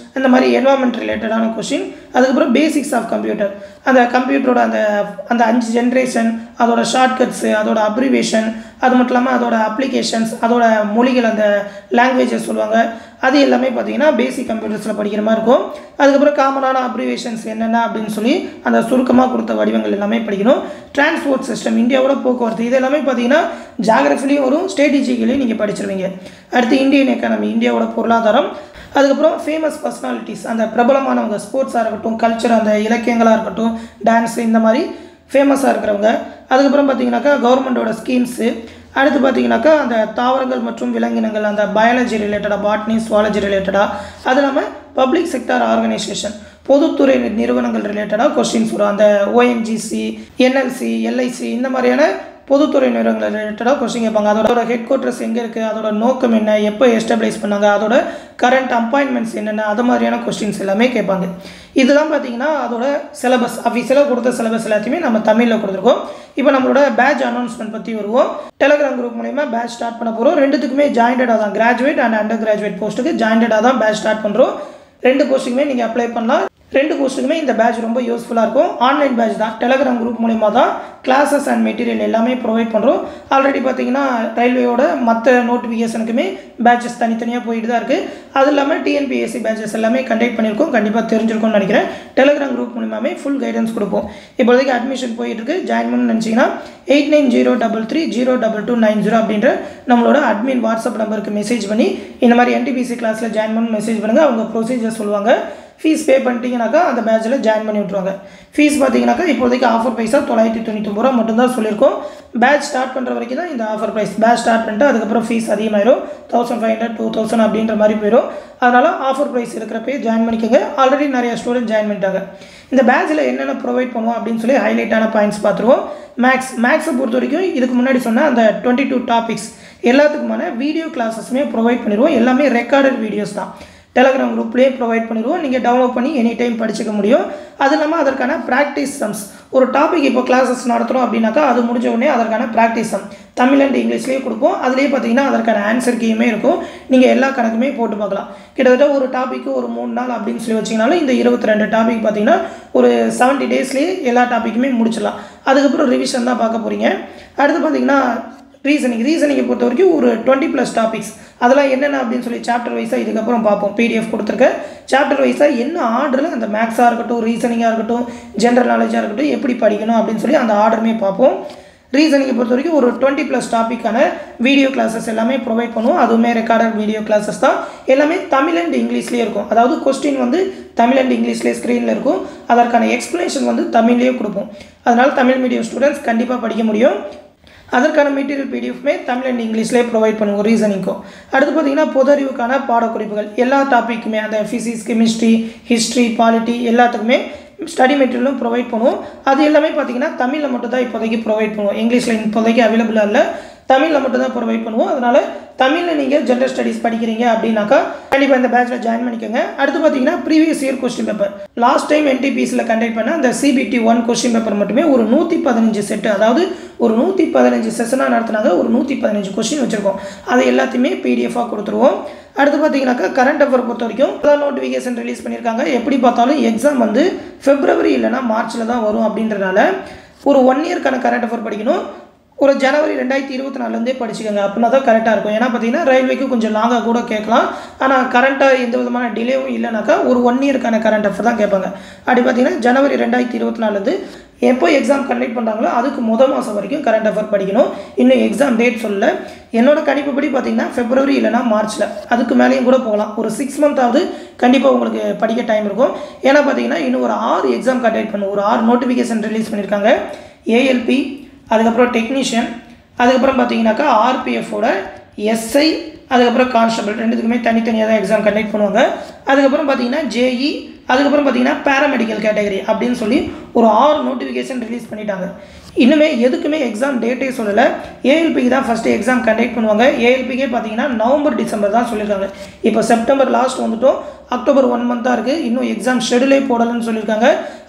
இந்த மாதிரி என்வாமெண்ட் ரிலேட்டடான கொஷின் அதுக்கப்புறம் பேசிக்ஸ் ஆஃப் கம்ப்யூட்டர் அந்த கம்ப்யூட்டரோட அந்த அந்த அஞ்சு ஜென்ரேஷன் அதோட ஷார்ட்கட்ஸு அதோட அப்ரிவேஷன் அது மட்டும் இல்லாமல் அதோட அப்ளிகேஷன்ஸ் அதோட மொழிகள் அந்த லாங்குவேஜஸ் சொல்லுவாங்க அது எல்லாமே பார்த்தீங்கன்னா பேசிக் கம்ப்யூட்டர்ஸில் படிக்கிற மாதிரி இருக்கும் அதுக்கப்புறம் காமனான அப்ரிவேஷன்ஸ் என்னென்ன அப்படின்னு சொல்லி அந்த சுருக்கமாக கொடுத்த வடிவங்கள் எல்லாமே படிக்கணும் டிரான்ஸ்போர்ட் சிஸ்டம் இந்தியாவோட போக்குவரத்து இது எல்லாமே பார்த்தீங்கன்னா ஜாகிரஃபிலையும் வரும் ஸ்ட்ராட்டஜிக்கலையும் நீங்கள் படிச்சிருவீங்க அடுத்து இந்தியன் எக்கானமி இந்தியாவோட பொருளாதாரம் அதுக்கப்புறம் ஃபேமஸ் பர்சனாலிட்டிஸ் அந்த பிரபலமானவங்க ஸ்போர்ட்ஸாக இருக்கட்டும் கல்ச்சர் அந்த இலக்கியங்களாக இருக்கட்டும் டான்ஸ் இந்த மாதிரி ஃபேமஸாக இருக்கிறவங்க அதுக்கப்புறம் பார்த்தீங்கன்னாக்கா கவர்மெண்ட்டோட ஸ்கீம்ஸு அடுத்து பார்த்தீங்கன்னாக்கா அந்த தாவரங்கள் மற்றும் விலங்கினங்கள் அந்த பயாலஜி ரிலேட்டடாக பாட்னி சுவாலஜி ரிலேட்டடாக அது இல்லாமல் பப்ளிக் செக்டார் ஆர்கனைசேஷன் பொதுத்துறை நிறுவனங்கள் ரிலேட்டடாக கொஸ்டின்ஸ் வரும் அந்த ஓஎன்ஜிசி என்எல்சி எல்ஐசி இந்த மாதிரியான பொதுத்துறை நிறுவனங்கள் ரிலேட்டடாக கொஸ்டின் கேட்பாங்க அதோட ஹெட் குவார்ட்டர்ஸ் எங்கே இருக்குது அதோட நோக்கம் என்ன எப்போ எஸ்டாப்ளைஸ் பண்ணாங்க அதோட கரண்ட் அப்பாயின்மெண்ட்ஸ் என்னென்ன அது மாதிரியான கொஸ்டின்ஸ் எல்லாமே கேட்பாங்க இதெல்லாம் பார்த்தீங்கன்னா அதோட சிலபஸ் அஃபீஷியலாக கொடுத்த சிலபஸ் எல்லாத்தையுமே நம்ம தமிழில் கொடுத்துருக்கோம் இப்போ நம்மளோட பேட்ச் அனௌன்ஸ்மெண்ட் பற்றி வருவோம் டெலகிராம் குரூப் மூலயமா பேட்ச் ஸ்டார்ட் பண்ண போகிறோம் ரெண்டுத்துக்குமே ஜாயிண்டடாக தான் கிராஜுவேட் அண்ட் அண்டர் கிராஜுவேட் போஸ்ட்டுக்கு ஜாயிண்டடாக தான் பேட்ச் ஸ்டார்ட் பண்ணுறோம் ரெண்டு போஸ்ட்டுக்குமே நீங்கள் அப்ளை பண்ணலாம் ரெண்டு போஸ்ட்டுக்குமே இந்த பேட்ச் ரொம்ப யூஸ்ஃபுல்லாக இருக்கும் ஆன்லைன் பேட்ச் தான் டெலகிராம் குரூப் மூலிமா தான் கிளாஸஸ் அண்ட் மெட்டீரியல் எல்லாமே ப்ரொவைட் பண்ணுறோம் ஆல்ரெடி பார்த்தீங்கன்னா ரயில்வேயோட மற்ற நோட்டிஃபிகேஷனுக்குமே பேட்சஸ் தனித்தனியாக போயிட்டு தான் இருக்குது அது இல்லாமல் டிஎன்பிஎஸ்சி பேட்சஸ் எல்லாமே கண்டக்ட் பண்ணியிருக்கோம் கண்டிப்பாக தெரிஞ்சிருக்கும்னு நினைக்கிறேன் டெலகிராம் குரூப் மூலியமாமே ஃபுல் கைடன்ஸ் கொடுப்போம் இப்போதைக்கு அட்மிஷன் போயிட்டு இருக்கு ஜாயின் பண்ணு நினச்சிங்கன்னா eight nine zero double three zero double two nine zero அப்படின்ற நம்மளோட அட்மின் வாட்ஸ்அப் நம்பருக்கு மெசேஜ் பண்ணி இந்த மாதிரி என்டிபிசி கிளாஸில் ஜாயின் பண்ணி மெசேஜ் பண்ணுங்கள் அவங்க ப்ரொசீஜர் சொல்லுவாங்க ஃபீஸ் பே பண்ணிட்டீங்கனாக்கா அந்த பேட்சில் ஜாயின் பண்ணி விட்ருவாங்க ஃபீஸ் பார்த்தீங்கன்னாக்கா இப்போதைக்கு ஆஃபர் ப்ரைஸாக தொள்ளாயிரத்தி தொண்ணூற்றி ரூபா மட்டும்தான் சொல்லியிருக்கோம் பேட்ச் ஸ்டார்ட் பண்ணுற வரைக்கும் தான் இந்த ஆஃபர் ப்ரைஸ் பேட்ச் ஸ்டார்ட் பண்ணிட்டு அதுக்கப்புறம் ஃபீஸ் அதிகமாயிரும் thousand five hundred two thousand அப்படின்ற மாதிரி போயிடும் அதனால் ஆஃபர் ப்ரைஸ் இருக்கிறப்பே ஜாயின் பண்ணிக்கோங்க ஆல்ரெடி நிறைய ஸ்டூடெண்ட் ஜாயின் பண்ணிட்டாங்க இந்த பேட்சில் என்னென்ன ப்ரொவைட் பண்ணுவோம் அப்படின்னு சொல்லி ஹைலைட்டான பாயிண்ட்ஸ் பார்த்துருவோம் மேக்ஸ் மேக்ஸை பொறுத்த வரைக்கும் இதுக்கு முன்னாடி சொன்ன அந்த டுவெண்ட்டி டூ டாபிக்ஸ் எல்லாத்துக்குமான வீடியோ கிளாஸஸுமே ப்ரொவைட் பண்ணிடுவோம் எல்லாமே ரெக்கார்டட் வீடியோஸ் தான் டெலகிராம் குரூப்லேயே ப்ரொவைட் பண்ணிடுவோம் நீங்கள் டவுன்லோட் பண்ணி எனி டைம் படிச்சுக்க முடியும் அது இல்லாமல் அதற்கான ப்ராக்டிஸ் சம்ஸ் ஒரு டாபிக் இப்போ கிளாஸஸ் நடத்துகிறோம் அப்படின்னாக்கா அது முடிஞ்ச உடனே அதற்கான ப்ராக்டிஸ் சம் தமிழ் அண்ட் இங்கிலீஷ்லேயே கொடுப்போம் அதுலேயே பார்த்தீங்கன்னா அதற்கான ஆன்சர் கீயுமே இருக்கும் நீங்கள் எல்லா கணக்குமே போட்டு பார்க்கலாம் கிட்டத்தட்ட ஒரு டாப்பிக்கு ஒரு மூணு நாள் அப்படின்னு சொல்லி வச்சிங்கனாலும் இந்த இருபத்தி ரெண்டு டாபிக் பார்த்தீங்கன்னா ஒரு செவன்ட்டி டேஸ்லேயே எல்லா டாப்பிக்குமே முடிச்சிடலாம் அதுக்கப்புறம் ரிவிஷன் தான் பார்க்க போகிறீங்க அடுத்து பார்த்தீங்கன்னா ரீசனிங் ரீசனிங்கை பொறுத்த வரைக்கும் ஒரு டுவெண்ட்டி ப்ளஸ் டாபிக்ஸ் அதெல்லாம் என்னென்ன அப்படின்னு சொல்லி சாப்டர் வைஸாக இதுக்கப்புறம் பார்ப்போம் பிடிஎஃப் கொடுத்துருக்கேன் சாப்டர் வைஸாக என்ன ஆர்டரில் அந்த மேக்ஸாக இருக்கட்டும் ரீசனிங்காக இருக்கட்டும் ஜென்ரல் நாலேஜாக இருக்கட்டும் எப்படி படிக்கணும் அப்படின்னு சொல்லி அந்த ஆர்டருமே பார்ப்போம் ரீசனிங்கை பொறுத்த வரைக்கும் ஒரு டுவெண்ட்டி ப்ளஸ் டாப்பிக்கான வீடியோ கிளாஸஸ் எல்லாமே ப்ரொவைட் பண்ணுவோம் அதுவுமே ரெக்கார்டட் வீடியோ கிளாஸஸ் தான் எல்லாமே தமிழ் அண்ட் இங்கிலீஷ்லேயே இருக்கும் அதாவது கொஸ்டின் வந்து தமிழ் அண்ட் இங்கிலீஷ்லேயே ஸ்க்ரீனில் இருக்கும் அதற்கான எக்ஸ்ப்ளனேஷன் வந்து தமிழ்லேயே கொடுப்போம் அதனால் தமிழ் மீடியம் ஸ்டூடெண்ட்ஸ் கண்டிப்பாக படிக்க முடியும் அதற்கான மெட்டீரியல் பிடிஎஃப்மே தமிழ் அண்ட் இங்கிலீஷ்லேயே ப்ரொவைட் பண்ணுவோம் ரீசனிங்க்கும் அடுத்து பார்த்தீங்கன்னா பொதறிவுக்கான பாடக்குறிப்புகள் எல்லா டாப்பிக்குமே அந்த ஃபிசிக்ஸ் கெமிஸ்ட்ரி ஹிஸ்ட்ரி பாலிட்டி எல்லாத்துக்குமே ஸ்டடி மெட்டீரியலும் ப்ரொவைட் பண்ணுவோம் அது எல்லாமே பார்த்தீங்கன்னா தமிழில் மட்டும் தான் இப்போதைக்கு ப்ரொவைட் பண்ணுவோம் இங்கிலீஷில் இப்போதைக்கு அவைலபிளாக இல்லை தமிழில் மட்டும் தான் ப்ரொவைட் பண்ணுவோம் அதனால் தமிழில் நீங்கள் ஜென்ரல் ஸ்டடீஸ் படிக்கிறீங்க அப்படின்னாக்கா கண்டிப்பாக இந்த பேட்சில் ஜாயின் பண்ணிக்கோங்க அடுத்து பார்த்தீங்கன்னா previous year question paper last time என்டிபிஸில் கண்டக்ட் பண்ண அந்த சிபிடி ஒன் கொஸ்டின் பேப்பர் மட்டுமே ஒரு நூற்றி பதினஞ்சு செட்டு அதாவது ஒரு நூற்றி பதினஞ்சு செஷனாக நடத்தினாங்க ஒரு நூற்றி பதினஞ்சு கொஸ்டின் வச்சுருக்கோம் அது எல்லாத்தையுமே பிடிஎஃபாக கொடுத்துருவோம் அடுத்து பார்த்தீங்கன்னாக்கா கரண்ட் அஃபேர் பொறுத்த வரைக்கும் அதான் நோட்டிஃபிகேஷன் ரிலீஸ் பண்ணியிருக்காங்க எப்படி பார்த்தாலும் எக்ஸாம் வந்து ஃபெப்ரவரி இல்லைனா மார்ச்சில் தான் வரும் அப்படின்றனால ஒரு ஒன் இயர்க்கான கரண்ட் அஃபேர் படிக்கணும் ஒரு ஜனவரி ரெண்டாயிரத்தி இருபத்தி நாலுலேருந்தே படிச்சுக்கோங்க அப்படின்னா தான் கரெக்டாக இருக்கும் ஏன்னா பார்த்தீங்கன்னா ரயில்வேக்கு கொஞ்சம் லாங்காக கூட கேட்கலாம் ஆனால் கரண்ட்டாக எந்த விதமான டிலேவும் இல்லைனாக்கா ஒரு ஒன் இயருக்கான கரண்ட் அஃபேர் தான் கேட்பாங்க அப்படி பார்த்தீங்கன்னா ஜனவரி ரெண்டாயிரத்தி இருபத்தி நாலுலேருந்து எப்போ எக்ஸாம் கண்டக்ட் பண்ணுறாங்களோ அதுக்கு முதல் மாதம் வரைக்கும் கரண்ட் அஃபேர் படிக்கணும் இன்னும் எக்ஸாம் டேட் சொல்லல என்னோட கணிப்புப்படி பார்த்தீங்கன்னா ஃபெப்ரவரி இல்லைனா மார்ச்சில் அதுக்கு மேலேயும் கூட போகலாம் ஒரு சிக்ஸ் மந்த்தாவது கண்டிப்பாக உங்களுக்கு படிக்க டைம் இருக்கும் ஏன்னா பார்த்தீங்கன்னா இன்னும் ஒரு ஆறு எக்ஸாம் கண்டக்ட் பண்ணும் ஒரு ஆறு நோட்டிஃபிகேஷன் ரிலீஸ் பண்ணியிருக்காங்க ஏஎல்பி அதுக்கப்புறம் டெக்னீஷியன் அதுக்கப்புறம் பார்த்தீங்கன்னாக்கா ஆர்பிஎஃபோட எஸ்ஐ அதுக்கப்புறம் கான்ஸ்டபிள் ரெண்டுத்துக்குமே தனித்தனியாக தான் எக்ஸாம் கண்டக்ட் பண்ணுவாங்க அதுக்கப்புறம் பார்த்தீங்கன்னா ஜேஇ அதுக்கப்புறம் பார்த்தீங்கன்னா பேராமெடிக்கல் கேட்டகரி அப்படின்னு சொல்லி ஒரு ஆறு நோட்டிஃபிகேஷன் ரிலீஸ் பண்ணிட்டாங்க இன்னுமே எதுக்குமே எக்ஸாம் டேட்டே சொல்லலை ஏஎல்பிக்கு தான் ஃபஸ்ட்டு எக்ஸாம் கண்டக்ட் பண்ணுவாங்க ஏஎல்பிக்கே பார்த்தீங்கன்னா நவம்பர் டிசம்பர் தான் சொல்லியிருக்காங்க இப்போ செப்டம்பர் லாஸ்ட் வந்துட்டோம் அக்டோபர் ஒன் மந்த்தாக இருக்குது இன்னும் எக்ஸாம் ஷெடியூலே போடலன்னு சொல்லியிருக்காங்க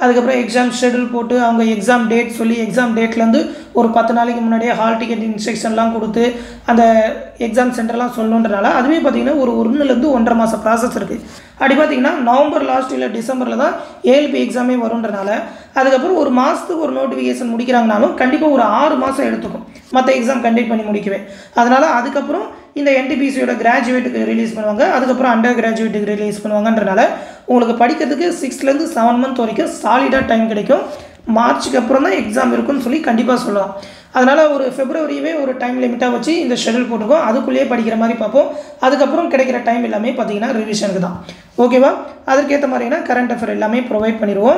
அதுக்கப்புறம் எக்ஸாம் ஷெடியூல் போட்டு அவங்க எக்ஸாம் டேட் சொல்லி எக்ஸாம் டேட்லேருந்து ஒரு பத்து நாளைக்கு முன்னாடியே ஹால் டிக்கெட் இன்ஸ்ட்ரக்ஷன்லாம் கொடுத்து அந்த எக்ஸாம் சென்டர்லாம் சொல்லணுன்றனால அதுவே பார்த்திங்கன்னா ஒரு ஒன்றுலேருந்து ஒன்றரை மாதம் ப்ராசஸ் இருக்குது அப்படி பார்த்தீங்கன்னா நவம்பர் லாஸ்ட் இல்லை டிசம்பரில் தான் ஏஎல்பி எக்ஸாமே வருன்றனால அதுக்கப்புறம் ஒரு மாதத்துக்கு ஒரு நோட்டிஃபிகேஷன் முடிக்கிறாங்கனாலும் கண்டிப்பாக ஒரு ஆறு மாதம் எடுத்துக்கும் மற்ற எக்ஸாம் கண்டக்ட் பண்ணி முடிக்கவே அதனால் அதுக்கப்புறம் இந்த என்டிபிசியோட கிராஜுவேட்டுக்கு ரிலீஸ் பண்ணுவாங்க அதுக்கப்புறம் அண்டர் கிராஜுவேட்டுக்கு ரிலீஸ் பண்ணுவாங்கன்றனால உங்களுக்கு படிக்கிறதுக்கு சிக்ஸ்த்லேருந்து செவன் மந்த் வரைக்கும் சாலிடாக டைம் கிடைக்கும் மார்ச்சுக்கு அப்புறம் தான் எக்ஸாம் இருக்குன்னு சொல்லி கண்டிப்பாக சொல்லலாம் அதனால் ஒரு ஃபெப்ரவரியவே ஒரு டைம் லிமிட்டாக வச்சு இந்த ஷெடியூல் போட்டிருக்கோம் அதுக்குள்ளேயே படிக்கிற மாதிரி பார்ப்போம் அதுக்கப்புறம் கிடைக்கிற டைம் எல்லாமே பார்த்தீங்கன்னா ரிவிஷனுக்கு தான் ஓகேவா அதற்கேற்ற மாதிரியான கரண்ட் அஃபேர் எல்லாமே ப்ரொவைட் பண்ணிடுவோம்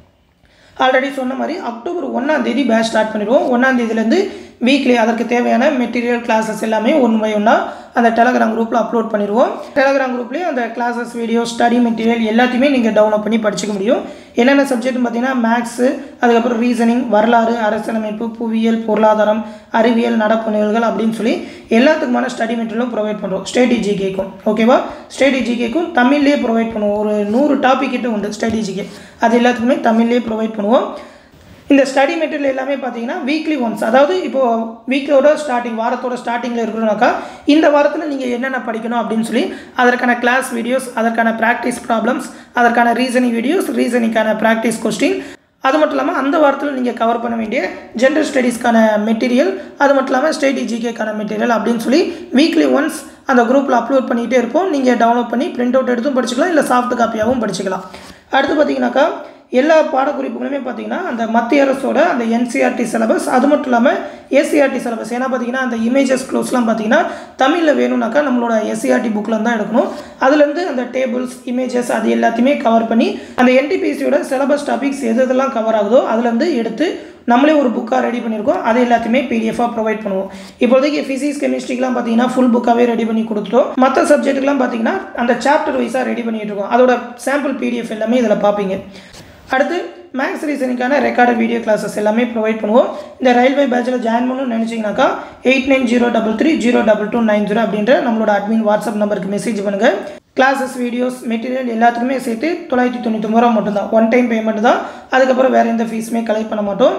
ஆல்ரெடி சொன்ன மாதிரி அக்டோபர் ஒன்றாம் தேதி பேட்ச் ஸ்டார்ட் பண்ணிடுவோம் ஒன்றாம் தேதியிலேருந்து வீக்லி அதற்கு தேவையான மெட்டீரியல் கிளாஸஸ் எல்லாமே ஒன் பை ஒன்னாக அந்த டெலகிராம் குரூப்பில் அப்லோட் பண்ணிடுவோம் டெலகிராம் குரூப்லேயே அந்த கிளாஸஸ் வீடியோ ஸ்டடி மெட்டீரியல் எல்லாத்தையுமே நீங்கள் டவுன்லோட் பண்ணி படிச்சுக்க முடியும் என்னென்ன சப்ஜெக்ட்னு பார்த்தீங்கன்னா மேக்ஸு அதுக்கப்புறம் ரீசனிங் வரலாறு அரசியலமைப்பு புவியியல் பொருளாதாரம் அறிவியல் நடப்பு நிகழ்வுகள் அப்படின்னு சொல்லி எல்லாத்துக்குமான ஸ்டடி மெட்டீரியலும் ப்ரொவைட் பண்ணுறோம் ஸ்டேடி ஜிகேக்கும் ஓகேவா ஸ்டேடி ஜிகேக்கும் தமிழ்லேயே ப்ரொவைட் பண்ணுவோம் ஒரு நூறு டாபிக் கிட்ட உண்டு ஸ்டடி ஜிகே அது எல்லாத்துக்குமே தமிழ்லேயே ப்ரொவைட் பண்ணுவோம் இந்த ஸ்டடி மெட்டீரியல் எல்லாமே பார்த்தீங்கன்னா வீக்லி ஒன்ஸ் அதாவது இப்போது வீக்கோட ஸ்டார்டிங் வாரத்தோட ஸ்டார்டிங்கில் இருக்கிறோம்னாக்கா இந்த வாரத்தில் நீங்கள் என்னென்ன படிக்கணும் அப்படின்னு சொல்லி அதற்கான கிளாஸ் வீடியோஸ் அதற்கான ப்ராக்டிஸ் ப்ராப்ளம்ஸ் அதற்கான ரீசனிங் வீடியோஸ் ரீசனிங்கான ப்ராக்டிஸ் கொஸ்டின் அது மட்டும் இல்லாமல் அந்த வாரத்தில் நீங்கள் கவர் பண்ண வேண்டிய ஜென்ரல் ஸ்டடீஸ்க்கான மெட்டீரியல் அது மட்டும் இல்லாமல் ஸ்டேடி ஜிகேக்கான மெட்டீரியல் அப்படின்னு சொல்லி வீக்லி ஒன்ஸ் அந்த குரூப்பில் அப்லோட் பண்ணிகிட்டே இருப்போம் நீங்கள் டவுன்லோட் பண்ணி பிரிண்ட் அவுட் எடுத்தும் படிச்சுக்கலாம் இல்லை சாஃப்ட் காப்பியாகவும் படிச்சுக்கலாம் அடுத்து பார்த்தீங்கன்னாக்கா எல்லா பாடக்குறிப்புகளுமே பார்த்தீங்கன்னா அந்த மத்திய அரசோட அந்த என்சிஆர்டி சிலபஸ் அது மட்டும் இல்லாமல் ஏசிஆர்டி சிலபஸ் ஏன்னா பார்த்தீங்கன்னா அந்த இமேஜஸ் க்ளோஸ்லாம் பார்த்தீங்கன்னா தமிழில் வேணும்னாக்கா நம்மளோட எஸ்சிஆர்டி புக்கில் தான் எடுக்கணும் அதுலேருந்து அந்த டேபிள்ஸ் இமேஜஸ் அது எல்லாத்தையுமே கவர் பண்ணி அந்த என்டிபிசியோட சிலபஸ் டாபிக்ஸ் எது எதெல்லாம் கவர் ஆகுதோ அதுலேருந்து எடுத்து நம்மளே ஒரு புக்காக ரெடி பண்ணியிருக்கோம் அது எல்லாத்தையுமே பிடிஎஃபாக ப்ரொவைட் பண்ணுவோம் இப்போதைக்கு ஃபிசிக்ஸ் கெமிஸ்ட்ரிக்கெலாம் பார்த்தீங்கன்னா ஃபுல் புக்காகவே ரெடி பண்ணி கொடுத்துட்டோம் மற்ற சப்ஜெக்ட்டுக்கெலாம் பார்த்தீங்கன்னா அந்த சாப்டர் வைஸாக ரெடி பண்ணிட்டு இருக்கோம் அதோட சாம்பிள் பிடிஎஃப் எல்லாமே இதில் பார்ப்பீங்க அடுத்து மேக்ஸ் ரீசனுக்கான ரெக்கார்டட் வீடியோ கிளாஸஸ் எல்லாமே ப்ரொவைட் பண்ணுவோம் இந்த ரயில்வே பேட்சில் ஜாயின் பண்ணணும்னு நினச்சிங்கனாக்கா eight nine zero double three zero double two nine zero அப்படின்ற நம்மளோட அட்மின் வாட்ஸ்அப் நம்பருக்கு மெசேஜ் பண்ணுங்கள் கிளாஸஸ் வீடியோஸ் மெட்டீரியல் எல்லாத்துக்குமே சேர்த்து தொள்ளாயிரத்தி தொண்ணூற்றி ரூபா மட்டும்தான் ஒன் டைம் பேமெண்ட் தான் அதுக்கப்புறம் வேறு எந்த ஃபீஸுமே கலெக்ட் பண்ண மாட்டோம்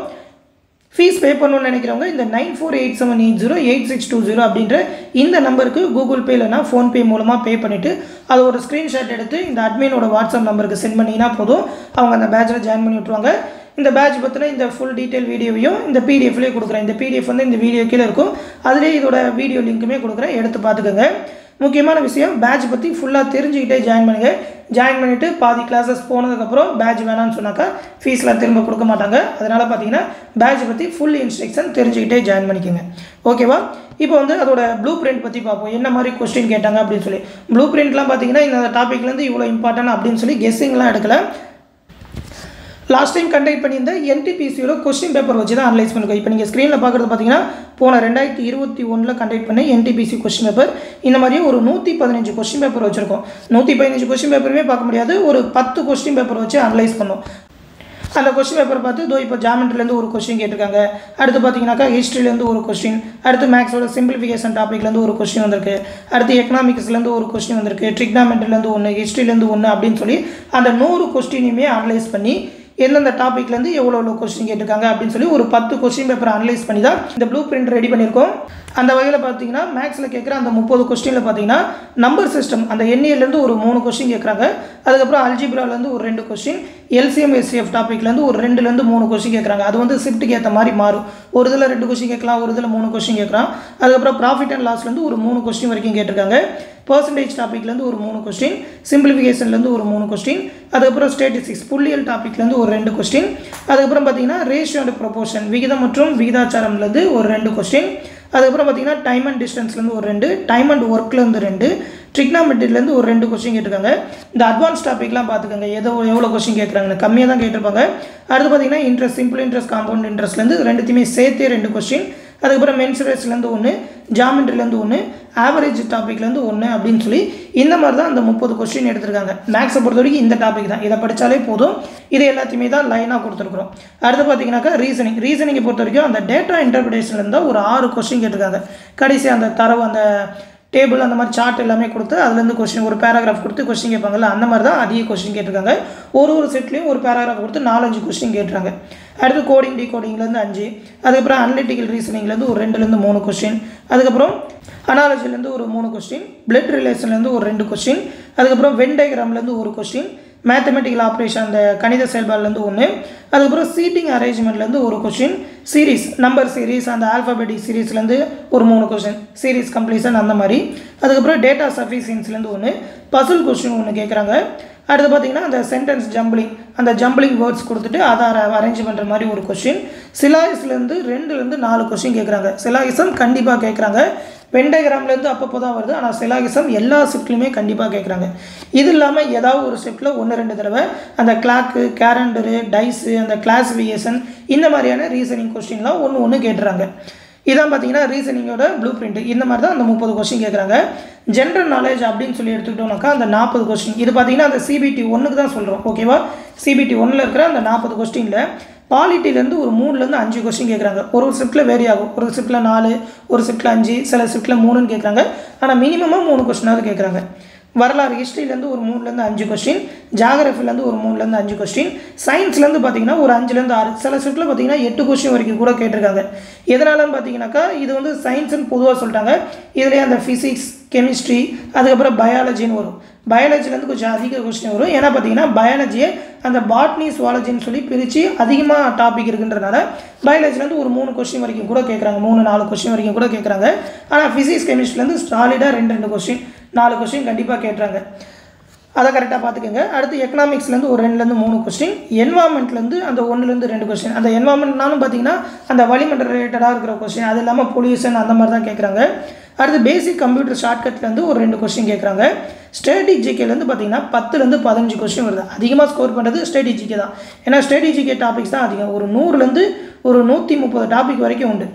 ஃபீஸ் பே பண்ணணும்னு நினைக்கிறவங்க இந்த nine four eight seven eight zero eight six two zero அப்படின்ற இந்த நம்பருக்கு கூகுள் பே இல்லைனா ஃபோன்பே மூலமாக பே பண்ணிவிட்டு அதை ஒரு ஸ்க்ரீன்ஷாட் எடுத்து இந்த அட்மினோட வாட்ஸ்அப் நம்பருக்கு சென்ட் பண்ணிங்கன்னா போதும் அவங்க அந்த பேட்சில் ஜாயின் பண்ணி விட்ருவாங்க இந்த பேட்ச் பற்றின இந்த ஃபுல் டீட்டெயில் வீடியோவையும் இந்த பிடிஎஃப்லேயே கொடுக்குறேன் இந்த பிடிஎஃப் வந்து இந்த வீடியோ கீழே இருக்கும் அதிலே இதோட வீடியோ லிங்க்குமே கொடுக்குறேன் எடுத்து பார்த்துக்கோங்க முக்கியமான விஷயம் பேட்ச் பற்றி ஃபுல்லாக தெரிஞ்சுக்கிட்டே ஜாயின் பண்ணுங்கள் ஜாயின் பண்ணிவிட்டு பாதி கிளாஸஸ் போனதுக்கப்புறம் பேட்ச் வேணாம்னு சொன்னாக்கா ஃபீஸ்லாம் திரும்ப கொடுக்க மாட்டாங்க அதனால் பார்த்தீங்கன்னா பேட்ச் பற்றி ஃபுல் இன்ஸ்ட்ரக்ஷன் தெரிஞ்சுக்கிட்டே ஜாயின் பண்ணிக்கோங்க ஓகேவா இப்போ வந்து அதோட ப்ளூ பிரிண்ட் பற்றி பார்ப்போம் என்ன மாதிரி கொஸ்டின் கேட்டாங்க அப்படின்னு சொல்லி ப்ளூ பிரிண்ட்லாம் பார்த்தீங்கன்னா இந்த டாப்பிக்லேருந்து இவ்வளோ இம்பார்ட்டன்ட் அப்படின்னு சொல்லி கெஸ்ஸிங்லாம் எடுக்கல லாஸ்ட் டைம் கண்டக்ட் பண்ணியிருந்த என்டிபிசியோட கொஸ்டின் பேப்பர் வச்சு தான் அனலைஸ் பண்ணிருக்கோம் இப்போ நீங்கள் ஸ்க்ரீனில் பார்க்குறது பார்த்தீங்கன்னா போன ரெண்டாயிரத்தி இருபத்தி ஒன்றில் கண்டக்ட் பண்ண என்டிபிசி கொஸ்டின் பேப்பர் இந்த மாதிரியே ஒரு நூற்றி பதினஞ்சு கொஸ்டின் பேப்பர் வச்சுருக்கோம் நூற்றி பதினஞ்சு கொஸ்டின் பேப்பருமே பார்க்க முடியாது ஒரு பத்து கொஸ்டின் பேப்பர் வச்சு அனலைஸ் பண்ணோம் அந்த கொஸ்டின் பேப்பர் பார்த்து இதோ இப்போ ஜாமெண்ட்ரிலேருந்து ஒரு கொஸ்டின் கேட்டிருக்காங்க அடுத்து பார்த்தீங்கன்னாக்கா ஹிஸ்ட்ரிலேருந்து ஒரு கொஸ்டின் அடுத்து மேக்ஸோட சிம்பிளிஃபிகேஷன் டாப்பிக்லேருந்து ஒரு கொஸ்டின் வந்திருக்கு அடுத்து எக்கனாமிக்ஸ்லேருந்து ஒரு கொஸ்டின் வந்திருக்கு ட்ரிக்னாமெண்ட்லேருந்து ஒன்று ஹிஸ்ட்ரிலேருந்து ஒன்று அப்படின்னு சொல்லி அந்த நூறு கொஸ்டினையுமே அனலைஸ் பண்ணி எந்தெந்த டாப்பிக்லேருந்து எவ்வளோ எவ்வளோ கொஸ்டின் கேட்டிருக்காங்க அப்படின்னு சொல்லி ஒரு பத்து கொஸ்டின் பேப்பர் அனலைஸ் பண்ணி தான் இந்த ப்ளூ பிரிண்ட் ரெடி பண்ணியிருக்கோம் அந்த வகையில் பார்த்தீங்கன்னா மேக்ஸில் கேட்குற அந்த முப்பது கொஸ்டினில் பார்த்தீங்கன்னா நம்பர் சிஸ்டம் அந்த எண்ணியலேருந்து ஒரு மூணு கொஸ்டின் கேட்குறாங்க அதுக்கப்புறம் அல்ஜிப்ராலேருந்து ஒரு ரெண்டு கொஸ்டின் எல்சிஎம் எஸ்சிஎஃப் டாப்பிக்லேருந்து ஒரு ரெண்டுலேருந்து மூணு கொஸ்டின் கேட்குறாங்க அது வந்து ஷிஃப்ட்டுக்கு ஏற்ற மாதிரி மாறும் ஒரு இதில் ரெண்டு கொஸ்டின் கேட்கலாம் ஒரு இதில் மூணு கொஸ்டின் கேட்குறான் அதுக்கப்புறம் ப்ராஃபிட் அண்ட் லாஸ்லேருந்து ஒரு மூணு கொஸ்டின் வரைக்கும் கேட்டிருக்காங்க பர்சன்டேஜ் டாப்பிக்லேருந்து ஒரு மூணு கொஸ்டின் சிம்பிளிஃபிகேஷன்லேருந்து ஒரு மூணு கொஸ்டின் அதுக்கப்புறம் ஸ்டேட்டிஸ்டிக்ஸ் புள்ளியல் டாப்பிக்லேருந்து ஒரு ரெண்டு கொஸ்டின் அதுக்கப்புறம் பார்த்தீங்கன்னா ரேஷியோ அண்ட் ப்ரொபோர்ஷன் விகிதம் மற்றும் விகிதாச்சாரம்லேருந்து ஒரு ரெண்டு கொஸ்டின் அதுக்கப்புறம் பார்த்தீங்கன்னா டைம் அண்ட் டிஸ்டன்ஸ்லேருந்து ஒரு ரெண்டு டைம் அண்ட் ஒர்க்லேருந்து ரெண்டு ட்ரிக்னாமெட்ரிலேருந்து ஒரு ரெண்டு கொஸ்டின் கேட்டிருக்காங்க இந்த அட்வான்ஸ் டாப்பிக்லாம் பார்த்துக்கோங்க எதோ எவ்வளோ கொஸ்டின் கேட்குறாங்கன்னு கம்மியாக தான் கேட்டிருப்பாங்க அடுத்து பார்த்தீங்கன்னா இன்ட்ரெஸ்ட் சிம்பிள் இன்ட்ரெஸ்ட் காம்பவுண்ட் இன்ட்ரெஸ்ட்லேருந்து ரெண்டுத்தையுமே சேர்த்தே ரெண்டு கொஸ்டின் அதுக்கப்புறம் மென்சுரேட்ஸ்லேருந்து ஒன்று ஜாமெண்ட்ரிலேருந்து ஒன்று ஆவரேஜ் டாப்பிக்லேருந்து ஒன்று அப்படின்னு சொல்லி இந்த மாதிரி தான் அந்த முப்பது கொஸ்டின் எடுத்திருக்காங்க மேக்ஸை பொறுத்த வரைக்கும் இந்த டாபிக் தான் இதை படித்தாலே போதும் இது எல்லாத்தையுமே தான் லைனாக கொடுத்துருக்குறோம் அடுத்து பார்த்தீங்கன்னாக்கா ரீசனிங் ரீசனிங்கை பொறுத்த வரைக்கும் அந்த டேட்டா இன்டர்பிரேஷன்லேருந்து தான் ஒரு ஆறு கொஸ்டின் கேட்டிருக்காங்க கடைசி அந்த தரவு அந்த டேபிள் அந்த மாதிரி சார்ட் எல்லாமே கொடுத்து அதுலேருந்து கொஸ்டின் ஒரு பேராகிராஃப் கொடுத்து கொஸ்டின் கேட்பாங்கல்ல அந்த மாதிரி தான் அதிக கொஸ்டின் கேட்டிருக்காங்க ஒரு ஒரு செட்லேயும் ஒரு பேராகிராஃப் கொடுத்து நாலஞ்சு கொஸ்டின் கேட்டுறாங்க அடுத்து கோடிங் டி கோடிங்லேருந்து அஞ்சு அதுக்கப்புறம் அனலிட்டிக்கல் ரீசனிங்லேருந்து ஒரு ரெண்டுலேருந்து மூணு கொஸ்டின் அதுக்கப்புறம் அனாலஜிலேருந்து ஒரு மூணு கொஸ்டின் பிளட் ரிலேஷன்லேருந்து ஒரு ரெண்டு கொஸ்டின் அதுக்கப்புறம் வென் டயக்ராம்லேருந்து ஒரு கொஸ்டின் மேத்தமெட்டிக்கல் ஆப்ரேஷன் அந்த கணித செயல்பாடுலேருந்து ஒன்று அதுக்கப்புறம் சீட்டிங் அரேஞ்ச்மெண்ட்லேருந்து ஒரு கொஸ்டின் சீரீஸ் நம்பர் சீரீஸ் அந்த ஆல்ஃபபெட்டிக் சீரீஸ்லேருந்து ஒரு மூணு கொஸ்டின் சீரீஸ் கம்ப்ளீஷன் அந்த மாதிரி அதுக்கப்புறம் டேட்டா சஃபிஷியன்ஸ்லேருந்து ஒன்று பசுல் கொஸ்டின் ஒன்று கேட்குறாங்க அடுத்து பார்த்தீங்கன்னா அந்த சென்டென்ஸ் ஜம்பிளிங் அந்த ஜம்பிளிங் வேர்ட்ஸ் கொடுத்துட்டு அதை அரேஞ்ச் பண்ணுற மாதிரி ஒரு கொஸ்டின் சிலாயிஸ்லேருந்து ரெண்டுலேருந்து நாலு கொஸ்டின் கேட்குறாங்க சிலாயிசம் கண்டிப்பாக கேட்குறாங்க வெண்டகிராம்லேருந்து அப்பப்போ தான் வருது ஆனால் சிலாகிசம் எல்லா ஷிஃப்ட்லையுமே கண்டிப்பாக கேட்குறாங்க இது இல்லாமல் ஏதாவது ஒரு ஷிஃப்ட்டில் ஒன்று ரெண்டு தடவை அந்த கிளாக்கு கேலண்டரு டைஸு அந்த கிளாஸிஃபிகேஷன் இந்த மாதிரியான ரீசனிங் கொஸ்டின்லாம் ஒன்று ஒன்று கேட்டுறாங்க இதான் பார்த்தீங்கன்னா ரீசனிங்கோட ப்ளூ பிரிண்ட் இந்த மாதிரி தான் அந்த முப்பது கொஸ்டின் கேட்குறாங்க ஜென்ரல் நாலேஜ் அப்படின்னு சொல்லி எடுத்துக்கிட்டோம்னாக்கா அந்த நாற்பது கொஸ்டின் இது பார்த்தீங்கன்னா அந்த சிபிடி ஒன்றுக்கு தான் சொல்கிறோம் ஓகேவா சிபிடி ஒன்றில் இருக்கிற அந்த நாற்பது கொஸ்டினில் பாலிட்டிலேருந்து ஒரு மூணுலேருந்து அஞ்சு கொஸ்டின் கேட்குறாங்க ஒரு ஒரு ஷிஃப்ட்டில் வேரி ஆகும் ஒரு ஷிஃப்ட்டில் நாலு ஒரு ஷிஃப்ட்டில் அஞ்சு சில ஷிஃப்ட்டில் மூணுன்னு கேட்குறாங்க ஆனால் மினிமமாக மூணு கொஸ்டினாவது கேட்குறாங்க வரலாறு ஹிஸ்ட்ரியிலேருந்து ஒரு மூணுலேருந்து அஞ்சு கொஸ்டின் ஜாகிரஃபிலேருந்து ஒரு மூணுலேருந்து அஞ்சு கொஸ்டின் சயின்ஸ்லேருந்து பார்த்தீங்கன்னா ஒரு அஞ்சுலேருந்து ஆறு சில ஷிஃப்ட்டில் பார்த்தீங்கன்னா எட்டு கொஸ்டின் வரைக்கும் கூட கேட்டிருக்காங்க எதனாலன்னு பார்த்தீங்கன்னாக்கா இது வந்து சயின்ஸ்னு பொதுவாக சொல்லிட்டாங்க இதுலேயே அந்த ஃபிசிக்ஸ் கெமிஸ்ட்ரி அதுக்கப்புறம் பயாலஜின்னு வரும் பயாலஜிலேருந்து கொஞ்சம் அதிக கொஸ்டின் வரும் ஏன்னா பார்த்தீங்கன்னா பயாலஜியை அந்த பாட்னி சுவாலஜின்னு சொல்லி பிரித்து அதிகமாக டாபிக் இருக்குன்றனால பயாலஜிலேருந்து ஒரு மூணு கொஸ்டின் வரைக்கும் கூட கேட்குறாங்க மூணு நாலு கொஸ்டின் வரைக்கும் கூட கேட்குறாங்க ஆனால் ஃபிசிக்ஸ் கெமிஸ்ட்ரிலேருந்து சாலிடாக ரெண்டு ரெண்டு கொஸ்டின் நாலு கொஸ்டின் கண்டிப்பாக கேட்டுறாங்க அதை கரெக்டாக பார்த்துக்கோங்க அடுத்து எக்கனாமிக்ஸ்லேருந்து ஒரு ரெண்டுலேருந்து மூணு கொஸ்டின் என்வாமெண்ட்லேருந்து அந்த ஒன்றுலேருந்து ரெண்டு கொஸ்டின் அந்த என்வாமெண்ட்னாலும் பார்த்தீங்கன்னா அந்த வளிமண்டல ரிலேட்டடாக இருக்கிற கொஸ்டின் அது இல்லாமல் பொல்யூஷன் அந்த மாதிரி தான் கேட்குறாங்க அடுத்து பேசிக் கம்ப்யூட்டர் ஷார்ட்கட்லேருந்து ஒரு ரெண்டு கொஸ்டின் கேட்குறாங்க ஸ்ட்ராட்டஜிக்கேலேருந்து பார்த்தீங்கன்னா பத்துலேருந்து பதினஞ்சு கொஸ்டின் வருது அதிகமாக ஸ்கோர் பண்ணுறது ஸ்ட்ராட்டஜிக்கே தான் ஏன்னா ஸ்ட்ராட்டஜிக்கே டாபிக்ஸ் தான் அதிகம் ஒரு நூறுலேருந்து ஒரு நூற்றி முப்பது டாபிக் வரைக்கும் உண்டு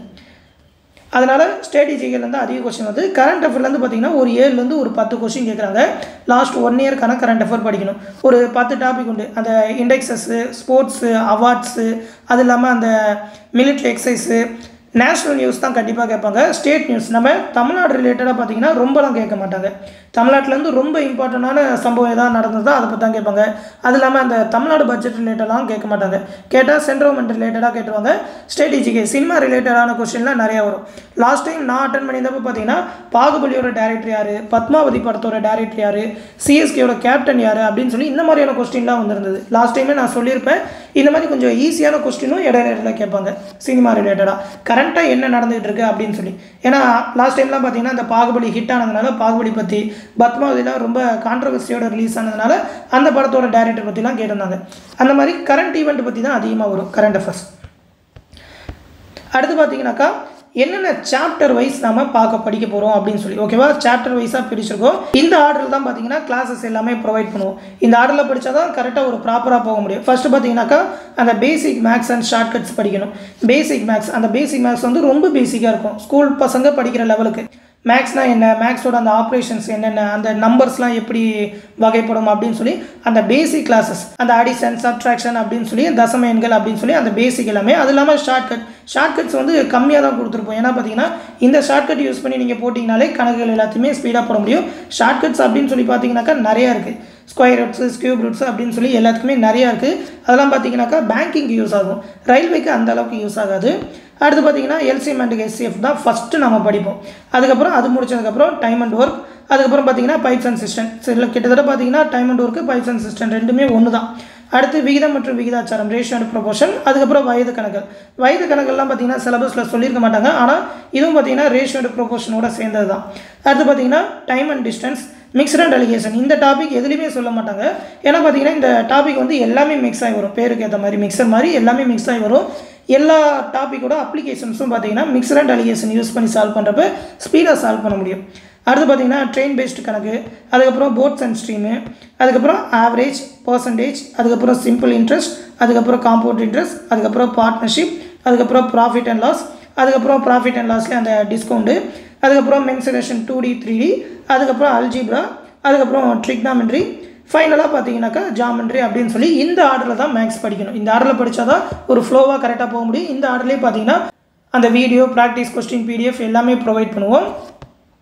அதனால் ஸ்ட்ராட்டஜிக்கலேருந்து அதிக கொஸ்டின் வருது கரண்ட் அஃபேர்லேருந்து பார்த்தீங்கன்னா ஒரு ஏழுலேருந்து ஒரு பத்து கொஸ்டின் கேட்குறாங்க லாஸ்ட் ஒன் இயர்க்கான கரண்ட் அஃபேர் படிக்கணும் ஒரு பத்து டாபிக் உண்டு அந்த இண்டெக்ஸஸ்ஸு ஸ்போர்ட்ஸு அவார்ட்ஸு அது இல்லாமல் அந்த மிலிட்ரி எக்ஸசைஸு நேஷ்னல் நியூஸ் தான் கண்டிப்பாக கேட்பாங்க ஸ்டேட் நியூஸ் நம்ம தமிழ்நாடு ரிலேட்டடாக பார்த்தீங்கன்னா ரொம்பலாம் கேட்க மாட்டாங்க தமிழ்நாட்டிலேருந்து ரொம்ப இம்பார்ட்டண்டான சம்பவம் எதாவது நடந்ததோ அதை பற்றி தான் கேட்பாங்க அது இல்லாமல் அந்த தமிழ்நாடு பட்ஜெட் ரிலேட்டடாகவும் கேட்க மாட்டாங்க கேட்டால் சென்ட்ரல்மெண்ட் ரிலேட்டடாக கேட்டுருவாங்க ஸ்ட்ராட்டஜிக்கு சினிமா ரிலேட்டடான கொஸ்டின்லாம் நிறையா வரும் லாஸ்ட் டைம் நான் அட்டன் பண்ணியிருந்தப்போ பார்த்தீங்கன்னா பாகுபலியோட டேரக்டர் யார் பத்மாவதி படத்தோட டேரக்டர் யார் சிஎஸ்கேயோட கேப்டன் யார் அப்படின்னு சொல்லி இந்த மாதிரியான கொஸ்டின்லாம் வந்திருந்தது லாஸ்ட் டைமே நான் சொல்லியிருப்பேன் இந்த மாதிரி கொஞ்சம் ஈஸியான கொஸ்டினும் இடையில இடையில கேட்பாங்க சினிமா ரிலேட்டடாக கரண்ட்டாக என்ன நடந்துகிட்டு இருக்கு அப்படின்னு சொல்லி ஏன்னா லாஸ்ட் டைம்லாம் பார்த்தீங்கன்னா அந்த பாகுபலி ஹிட் ஆனதுனால பாகுபலி பற்றி பத்மாவதிலாம் ரொம்ப கான்ட்ரவர்சியோட ரிலீஸ் ஆனதுனால அந்த படத்தோட டேரக்டர் பற்றிலாம் கேட்டிருந்தாங்க அந்த மாதிரி கரண்ட் ஈவெண்ட் பற்றி தான் அதிகமாக வரும் கரண்ட் அஃபேர்ஸ் அடுத்து பார்த்தீங்கன்னாக்கா என்னென்ன சாப்டர் வைஸ் நாம பார்க்க படிக்க போகிறோம் அப்படின்னு சொல்லி ஓகேவா சாப்டர் வைஸாக பிரிச்சிருக்கோம் இந்த ஆர்டரில் தான் பார்த்தீங்கன்னா கிளாஸஸ் எல்லாமே ப்ரொவைட் பண்ணுவோம் இந்த ஆர்டரில் படித்தா தான் கரெக்டாக ஒரு ப்ராப்பராக போக முடியும் ஃபஸ்ட்டு பார்த்தீங்கன்னாக்கா அந்த பேசிக் மேக்ஸ் அண்ட் ஷார்ட்கட்ஸ் படிக்கணும் பேசிக் மேக்ஸ் அந்த பேசிக் மேக்ஸ் வந்து ரொம்ப பேசிக்காக இருக்கும் ஸ்கூல் பசங்க படிக்கிற லெவலுக்கு மேக்ஸ்னால் என்ன மேக்ஸோட அந்த ஆப்ரேஷன்ஸ் என்னென்ன அந்த நம்பர்ஸ்லாம் எப்படி வகைப்படும் அப்படின்னு சொல்லி அந்த பேசிக் கிளாஸஸ் அந்த அடிஷன் சப்ட்ராக்ஷன் அப்படின்னு சொல்லி தசம எண்கள் அப்படின்னு சொல்லி அந்த பேசிக் எல்லாமே அது இல்லாமல் ஷார்ட்கட் ஷார்ட்கட்ஸ் வந்து கம்மியாக தான் கொடுத்துருப்போம் ஏன்னா பார்த்தீங்கன்னா இந்த ஷார்ட்கட் யூஸ் பண்ணி நீங்கள் போட்டிங்கனாலே கணக்குகள் எல்லாத்தையுமே ஸ்பீடாக போட முடியும் ஷார்ட்கட்ஸ் அப்படின்னு சொல்லி பார்த்தீங்கன்னாக்கா நிறையா இருக்குது ஸ்கொயர் ரூட்ஸு ஸ்கியூப் ரூட்ஸ் அப்படின்னு சொல்லி எல்லாத்துக்குமே நிறையா இருக்குது அதெல்லாம் பார்த்தீங்கன்னாக்கா பேங்கிங்க்கு யூஸ் ஆகும் ரயில்வேக்கு அந்த அளவுக்கு யூஸ் ஆகாது அடுத்து பார்த்தீங்கன்னா எல்சிஎம் அண்ட் எஸ்சிஎஃப் தான் ஃபஸ்ட்டு நம்ம படிப்போம் அதுக்கப்புறம் அது முடிச்சதுக்கப்புறம் டைம் அண்ட் ஒர்க் அதுக்கப்புறம் பார்த்தீங்கன்னா பைப்ஸ் அண்ட் சிஸ்டம் சில கிட்டத்தட்ட பார்த்தீங்கன்னா time and work pipes and cistern ரெண்டுமே ஒன்று தான் அடுத்து விகிதம் மற்றும் விகிதாச்சாரம் ரேஷியோ அண்ட் ப்ரொபோஷன் அதுக்கப்புறம் வயது கணக்குகள் வயது கணக்கெல்லாம் பார்த்தீங்கன்னா சிலபஸில் சொல்லியிருக்க மாட்டாங்க ஆனால் இதுவும் பார்த்தீங்கன்னா ரேஷியோ அண்ட் ப்ரொபோஷனோட சேர்ந்தது தான் அடுத்து பார்த்தீங்கன்னா time and distance mixed and alligation இந்த டாபிக் எதுலையுமே சொல்ல மாட்டாங்க ஏன்னா பார்த்தீங்கன்னா இந்த டாபிக் வந்து எல்லாமே மிக்ஸ் ஆகி வரும் பேருக்கு ஏற்ற மாதிரி மிக்சர் மாதிரி எல்லாமே மிக்ஸ் ஆகி வரும் எல்லா டாப்பிக்கோட அப்ளிகேஷன்ஸும் பார்த்தீங்கன்னா மிக்சர் அண்ட் அலிகேஷன் யூஸ் பண்ணி சால்வ் பண்ணுறப்ப ஸ்பீடாக சால்வ் பண்ண முடியும் அடுத்து பார்த்தீங்கன்னா ட்ரெயின் பேஸ்டு கணக்கு அதுக்கப்புறம் போட்ஸ் அண்ட் ஸ்ட்ரீமு அதுக்கப்புறம் ஆவரேஜ் பர்சன்டேஜ் அதுக்கப்புறம் சிம்பிள் இன்ட்ரெஸ்ட் அதுக்கப்புறம் காம்பவுண்ட் இன்ட்ரெஸ்ட் அதுக்கப்புறம் பார்ட்னர்ஷிப் அதுக்கப்புறம் ப்ராஃபிட் அண்ட் லாஸ் அதுக்கப்புறம் ப்ராஃபிட் அண்ட் லாஸ்லேயே அந்த டிஸ்கவுண்ட்டு அதுக்கப்புறம் mensuration two D three D அதுக்கப்புறம் அல்ஜிப்ரா அதுக்கப்புறம் ட்ரிக்னாமெண்ட்ரி ஃபைனலாக பார்த்தீங்கன்னாக்கா ஜாமெண்ட்ரி அப்படின்னு சொல்லி இந்த ஆர்டரில் தான் மேக்ஸ் படிக்கணும் இந்த ஆர்டரில் படித்தா தான் ஒரு ஃப்ளோவாக கரெக்டாக போக முடியும் இந்த ஆர்டர்லேயே பார்த்தீங்கன்னா அந்த வீடியோ ப்ராக்டிஸ் கொஸ்டின் பிடிஎஃப் எல்லாமே ப்ரொவைட் பண்ணுவோம்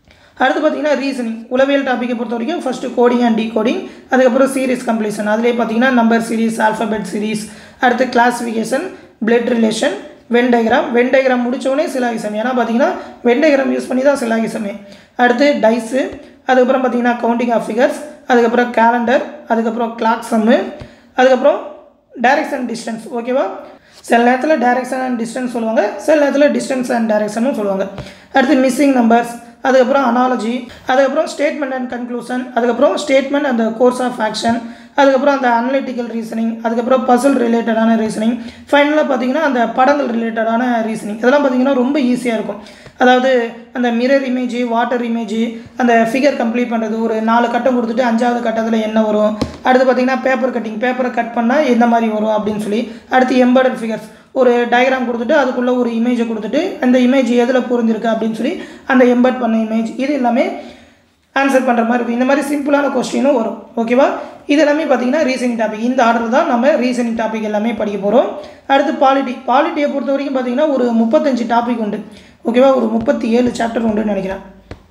அடுத்து பார்த்தீங்கன்னா ரீசனிங் உளவியல் டாப்பிக்கை பொறுத்த வரைக்கும் ஃபஸ்ட்டு கோடிங் அண்ட் டிகோடிங் அதுக்கப்புறம் சீரிஸ் கம்ப்ளீஷன் அதிலே பார்த்தீங்கன்னா நம்பர் சீரிஸ் ஆல்ஃபபெட் சீரிஸ் அடுத்து classification blood relation Venn diagram Venn diagram முடித்தோடனே சிலாகிசம் ஏன்னா பார்த்தீங்கன்னா வென் டயக்ராம் யூஸ் பண்ணி தான் சிலாகிசமே அடுத்து டைஸு அதுக்கப்புறம் பார்த்தீங்கன்னா கவுண்டிங் ஆஃப் ஃபிகர்ஸ் அதுக்கப்புறம் கேலண்டர் அதுக்கப்புறம் கிளாக் சம்மு அதுக்கப்புறம் டைரக்ஷன் டிஸ்டன்ஸ் ஓகேவா சில நேரத்தில் டைரக்ஷன் அண்ட் டிஸ்டன்ஸ் சொல்லுவாங்க சில நேரத்தில் டிஸ்டன்ஸ் அண்ட் டைரக்ஷனும் சொல்லுவாங்க அடுத்து மிஸ்ஸிங் நம்பர்ஸ் அதுக்கப்புறம் அனாலஜி அதுக்கப்புறம் ஸ்டேட்மெண்ட் அண்ட் கன்க்ளூஷன் அதுக்கப்புறம் ஸ்டேட்மெண்ட் அந்த கோர்ஸ் ஆஃப் ஆக்ஷன் அதுக்கப்புறம் அந்த அனலிட்டிக்கல் ரீசனிங் அதுக்கப்புறம் பசில் ரிலேட்டடான ரீசனிங் ஃபைனலாக பார்த்தீங்கன்னா அந்த படங்கள் ரிலேட்டடான ரீசனிங் இதெல்லாம் பார்த்தீங்கன்னா ரொம்ப ஈஸியாக இருக்கும் அதாவது அந்த மிரர் இமேஜ் வாட்டர் இமேஜ் அந்த ஃபிகர் கம்ப்ளீட் பண்ணுறது ஒரு நாலு கட்டம் கொடுத்துட்டு அஞ்சாவது கட்டத்தில் என்ன வரும் அடுத்து பார்த்தீங்கன்னா பேப்பர் கட்டிங் பேப்பரை கட் பண்ணால் எந்த மாதிரி வரும் அப்படின்னு சொல்லி அடுத்து எம்பர்டட் ஃபிகர்ஸ் ஒரு டயக்ராம் கொடுத்துட்டு அதுக்குள்ளே ஒரு இமேஜை கொடுத்துட்டு அந்த இமேஜ் எதில் புரிஞ்சிருக்கு அப்படின்னு சொல்லி அந்த எம்பர்ட் பண்ண இமேஜ் இது எல்லாமே ஆன்சர் பண்ணுற மாதிரி இருக்கும் இந்த மாதிரி சிம்பிளான கொஸ்டினும் வரும் ஓகேவா இது எல்லாமே பார்த்தீங்கன்னா ரீசனிங் டாபிக் இந்த ஆர்டர் தான் நம்ம ரீசனிங் டாபிக் எல்லாமே படிக்க போகிறோம் அடுத்து பாலிட்டி பாலிட்டியை பொறுத்த வரைக்கும் பார்த்தீங்கன்னா ஒரு முப்பத்தஞ்சு டாபிக் உண்டு ஓகேவா ஒரு முப்பத்தி ஏழு சாப்டர் உண்டுன்னு நினைக்கிறேன்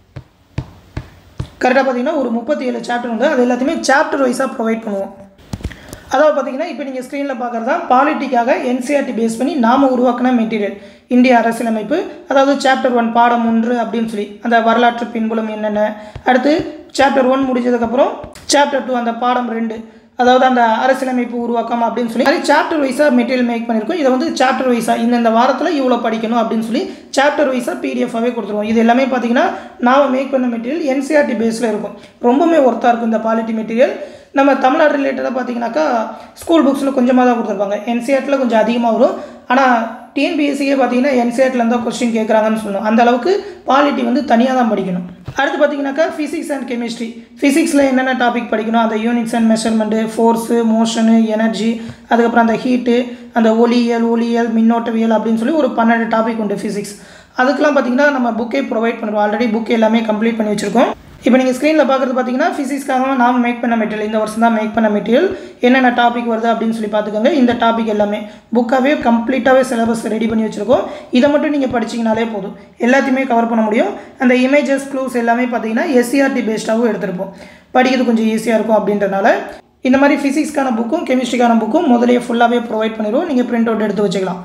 கரெக்டாக பார்த்தீங்கன்னா ஒரு முப்பத்தி ஏழு சாப்டர் உண்டு அது எல்லாத்தையுமே சாப்டர் வைஸாக ப்ரொவைட் பண்ணுவோம் அதாவது பார்த்தீங்கன்னா இப்போ நீங்கள் ஸ்க்ரீனில் பார்க்குறது தான் பாலிட்டிக்காக என்சிஆர்டி பேஸ் பண்ணி நாம் உருவாக்கின மெட்டீரியல் இந்திய அரசியலமைப்பு அதாவது சாப்டர் ஒன் பாடம் ஒன்று அப்படின்னு சொல்லி அந்த வரலாற்று பின்புலம் என்னென்ன அடுத்து சாப்டர் ஒன் முடிஞ்சதுக்கப்புறம் சாப்டர் டூ அந்த பாடம் ரெண்டு அதாவது அந்த அரசியலமைப்பு உருவாக்கம் அப்படின்னு சொல்லி அது சாப்டர் வைஸாக மெட்டீரியல் மேக் பண்ணியிருக்கோம் இதை வந்து சாப்டர் வைஸாக இந்தந்த வாரத்தில் இவ்வளோ படிக்கணும் அப்படின்னு சொல்லி சாப்டர் வைஸாக பிடிஎஃபாகவே கொடுத்துருவோம் இது எல்லாமே பார்த்தீங்கன்னா நாம் மேக் பண்ண மெட்டீரியல் என்சிஆர்டி பேஸில் இருக்கும் ரொம்பவுமே ஒர்த்தாக இருக்கும் இந்த பாலிட்டி மெட்டீரியல் நம்ம தமிழ்நாடு ரிலேட்டடாக பார்த்தீங்கன்னாக்கா ஸ்கூல் புக்ஸில் கொஞ்சமாக தான் கொடுத்துருப்பாங்க என்சிஆர்டில் கொஞ்சம் அதிகமாக வரும் ஆனால் டிஎன்பிஎஸ்சியே பார்த்தீங்கன்னா என்சிஆர்டில் இருந்தால் கொஸ்டின் கேட்குறாங்கன்னு சொல்லணும் அந்த அளவுக்கு பாலிட்டி வந்து தனியாக தான் படிக்கணும் அடுத்து பார்த்தீங்கன்னாக்கா ஃபிசிக்ஸ் அண்ட் கெமிஸ்ட்ரி ஃபிசிக்ஸில் என்னென்ன டாபிக் படிக்கணும் அந்த units and measurement force motion energy அதுக்கப்புறம் அந்த ஹீட்டு அந்த ஒளியியல் ஒளியியல் மின்னோட்டவியல் அப்படின்னு சொல்லி ஒரு பன்னெண்டு டாபிக் உண்டு ஃபிசிக்ஸ் அதுக்கெலாம் பார்த்தீங்கன்னா நம்ம புக்கே ப்ரொவைட் பண்ணுறோம் ஆல்ரெடி புக் எல்லாமே கம்ப்ளீட் பண்ணி வச்சுருக்கோம் இப்போ நீங்கள் ஸ்க்ரீனில் பார்க்குறது பார்த்தீங்கன்னா ஃபிசிக்ஸ்க்காக நாம் மேக் பண்ண மெட்டீரியல் இந்த வருஷம் தான் மேக் பண்ண மெட்டீரியல் என்னென்ன டாபிக் வருது அப்படின்னு சொல்லி பார்த்துக்கோங்க இந்த டாபிக் எல்லாமே புக்காகவே கம்ப்ளீட்டாகவே சிலபஸ் ரெடி பண்ணி வச்சுருக்கோம் இதை மட்டும் நீங்கள் படிச்சிங்கனாலே போதும் எல்லாத்தையுமே கவர் பண்ண முடியும் அந்த இமேஜஸ் க்ளூஸ் எல்லாமே பார்த்தீங்கன்னா எஸ்சிஆர்டி பேஸ்டாகவும் எடுத்திருப்போம் படிக்கிறது கொஞ்சம் ஈஸியாக இருக்கும் அப்படின்றனால இந்த மாதிரி ஃபிசிக்ஸ்க்கான புக்கும் கெமிஸ்ட்ரிக்கான புக்கும் முதலே ஃபுல்லாகவே ப்ரொவைட் பண்ணிடுவோம் நீங்கள் பிரிண்ட் அவுட் எடுத்து வச்சுக்கலாம்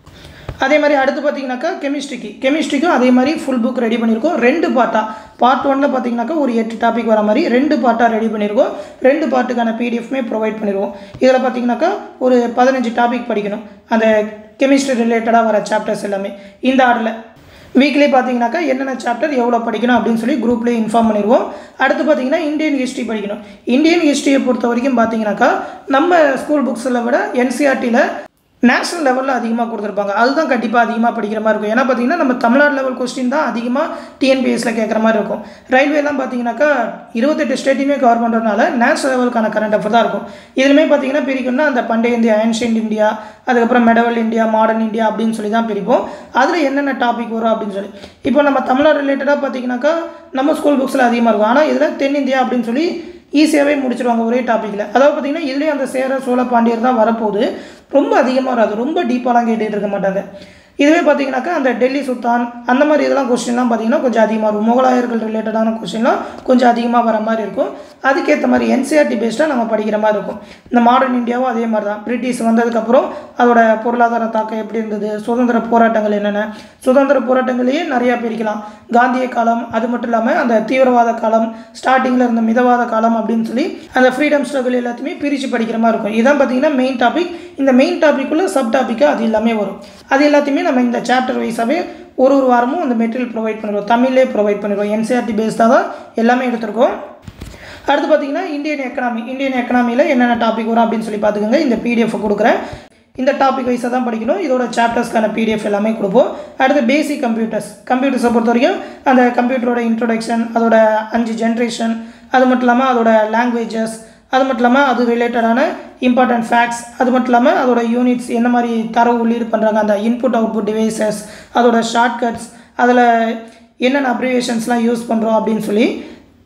அதே மாதிரி அடுத்து பார்த்தீங்கன்னாக்கா கெமிஸ்ட்ரிக்கு கெமிஸ்ட்ரிக்கும் அதே மாதிரி ஃபுல் புக் ரெடி பண்ணியிருக்கோம் ரெண்டு பார்ட்டாக பார்ட் ஒனில் பார்த்தீங்கன்னாக்கா ஒரு எட்டு டாபிக் வர மாதிரி ரெண்டு பார்ட்டாக ரெடி பண்ணியிருக்கோம் ரெண்டு பார்ட்டுக்கான பிடிஎஃப்மே ப்ரொவைட் பண்ணிடுவோம் இதில் பார்த்தீங்கன்னாக்கா ஒரு பதினஞ்சு டாபிக் படிக்கணும் அந்த கெமிஸ்ட்ரி ரிலேட்டடாக வர சாப்டர்ஸ் எல்லாமே இந்த ஆர்டரில் வீக்லி பார்த்தீங்கன்னாக்கா என்னென்ன சாப்டர் எவ்வளோ படிக்கணும் அப்படின்னு சொல்லி குரூப்லேயே இன்ஃபார்ம் பண்ணிடுவோம் அடுத்து பார்த்தீங்கன்னா இந்தியன் ஹிஸ்ட்ரி படிக்கணும் இந்தியன் ஹிஸ்ட்ரியை பொறுத்த வரைக்கும் பார்த்தீங்கன்னாக்கா நம்ம ஸ்கூல் புக்ஸில் விட என்சிஆர்டியில் நேஷனல் லெவலில் அதிகமாக கொடுத்துருப்பாங்க அதுதான் கண்டிப்பாக அதிகமாக படிக்கிற மாதிரி இருக்கும் ஏன்னா பார்த்தீங்கன்னா நம்ம தமிழ்நாடு லெவல் கொஸ்டின் தான் அதிகமாக டிஎன்பிஎஸ்சில் கேட்குற மாதிரி இருக்கும் ரயில்வேலாம் பார்த்தீங்கன்னாக்கா இருபத்தெட்டு ஸ்டேட்டையுமே கவர் பண்ணுறதுனால நேஷனல் லெவலுக்கான கரண்ட் அஃபர் தான் இருக்கும் இதுலையுமே பார்த்தீங்கன்னா பிரிக்கணும்னா அந்த பண்டைய இந்தியா ஏன்ஷியன்ட் இந்தியா அதுக்கப்புறம் மெடவல் இந்தியா மாடர்ன் இந்தியா அப்படின்னு சொல்லி தான் பிரிப்போம் அதில் என்னென்ன டாபிக் வரும் அப்படின்னு சொல்லி இப்போ நம்ம தமிழ்நாடு ரிலேட்டடாக பார்த்தீங்கன்னாக்கா நம்ம ஸ்கூல் புக்ஸில் அதிகமாக இருக்கும் ஆனால் இதில் தென்னிந்தியா அப்படின்னு சொல்லி ஈஸியாகவே முடிச்சிருவாங்க ஒரே டாப்பிக்கில் அதாவது பார்த்தீங்கன்னா இதுலேயும் அந்த சேர சோழ பாண்டியர் தான் வரப்போகுது ரொம்ப அதிகமாக வராது ரொம்ப டீப்பாலாம் கேட்டுகிட்டு இருக்க மாட்டாங்க இதுவே பார்த்தீங்கன்னாக்கா அந்த டெல்லி சுல்தான் அந்த மாதிரி இதெல்லாம் கொஸ்டின்லாம் பார்த்தீங்கன்னா கொஞ்சம் அதிகமாக இருக்கும் முகலாயர்கள் ரிலேட்டடான கொஸ்டின்லாம் கொஞ்சம் அதிகமாக வர மாதிரி இருக்கும் அதுக்கேற்ற மாதிரி என்சிஆர்டி பேஸ்டாக நம்ம படிக்கிற மாதிரி இருக்கும் இந்த மாடர்ன் இந்தியாவும் அதே மாதிரி தான் பிரிட்டிஷ் வந்ததுக்கப்புறம் அதோட பொருளாதார தாக்கம் எப்படி இருந்தது சுதந்திர போராட்டங்கள் என்னென்ன சுதந்திர போராட்டங்களையே நிறையா பிரிக்கலாம் காந்திய காலம் அது மட்டும் இல்லாமல் அந்த தீவிரவாத காலம் ஸ்டார்டிங்கில் இருந்த மிதவாத காலம் அப்படின்னு சொல்லி அந்த ஃப்ரீடம் ஸ்ட்ரகிள் எல்லாத்தையுமே பிரித்து படிக்கிற மாதிரி இருக்கும் இதான் பார்த்தீங்கன்னா மெயின் டாபிக் இந்த மெயின் டாப்பிக்குள்ளே சப் டாப்பிக்காக அது எல்லாமே வரும் அது எல்லாத்தையுமே நம்ம இந்த சாப்டர் வைஸாகவே ஒரு ஒரு வாரமும் அந்த மெட்டீரியல் ப்ரொவைட் பண்ணிடுவோம் தமிழ்லே ப்ரொவைட் பண்ணிடுவோம் என்சிஆர்டி பேஸ்டாக தான் எல்லாமே எடுத்திருக்கோம் அடுத்து பார்த்தீங்கன்னா இந்தியன் எக்கனாமி இந்தியன் எக்கனாமியில் என்னென்ன டாபிக் வரும் அப்படின்னு சொல்லி பார்த்துக்கோங்க இந்த பிடிஎஃப் கொடுக்குறேன் இந்த டாபிக் வைஸாக தான் படிக்கணும் இதோட சாப்டர்ஸ்க்கான பிடிஎஃப் எல்லாமே கொடுப்போம் அடுத்து பேசிக் கம்ப்யூட்டர்ஸ் கம்ப்யூட்டர்ஸை பொறுத்த வரைக்கும் அந்த கம்ப்யூட்டரோட இன்ட்ரொடக்ஷன் அதோட அஞ்சு ஜென்ரேஷன் அது மட்டும் இல்லாமல் அதோட லாங்குவேஜஸ் அது மட்டும் இல்லாமல் அது ரிலேட்டடான இம்பார்ட்டன்ட் ஃபேக்ட்ஸ் அது மட்டும் இல்லாமல் அதோட யூனிட்ஸ் என்ன மாதிரி தரவு உள்ளீடு பண்ணுறாங்க அந்த இன்புட் அவுட்புட் டிவைசஸ் அதோட ஷார்ட்கட்ஸ் அதில் என்னென்ன அப்ரிவேஷன்ஸ்லாம் யூஸ் பண்ணுறோம் அப்படின்னு சொல்லி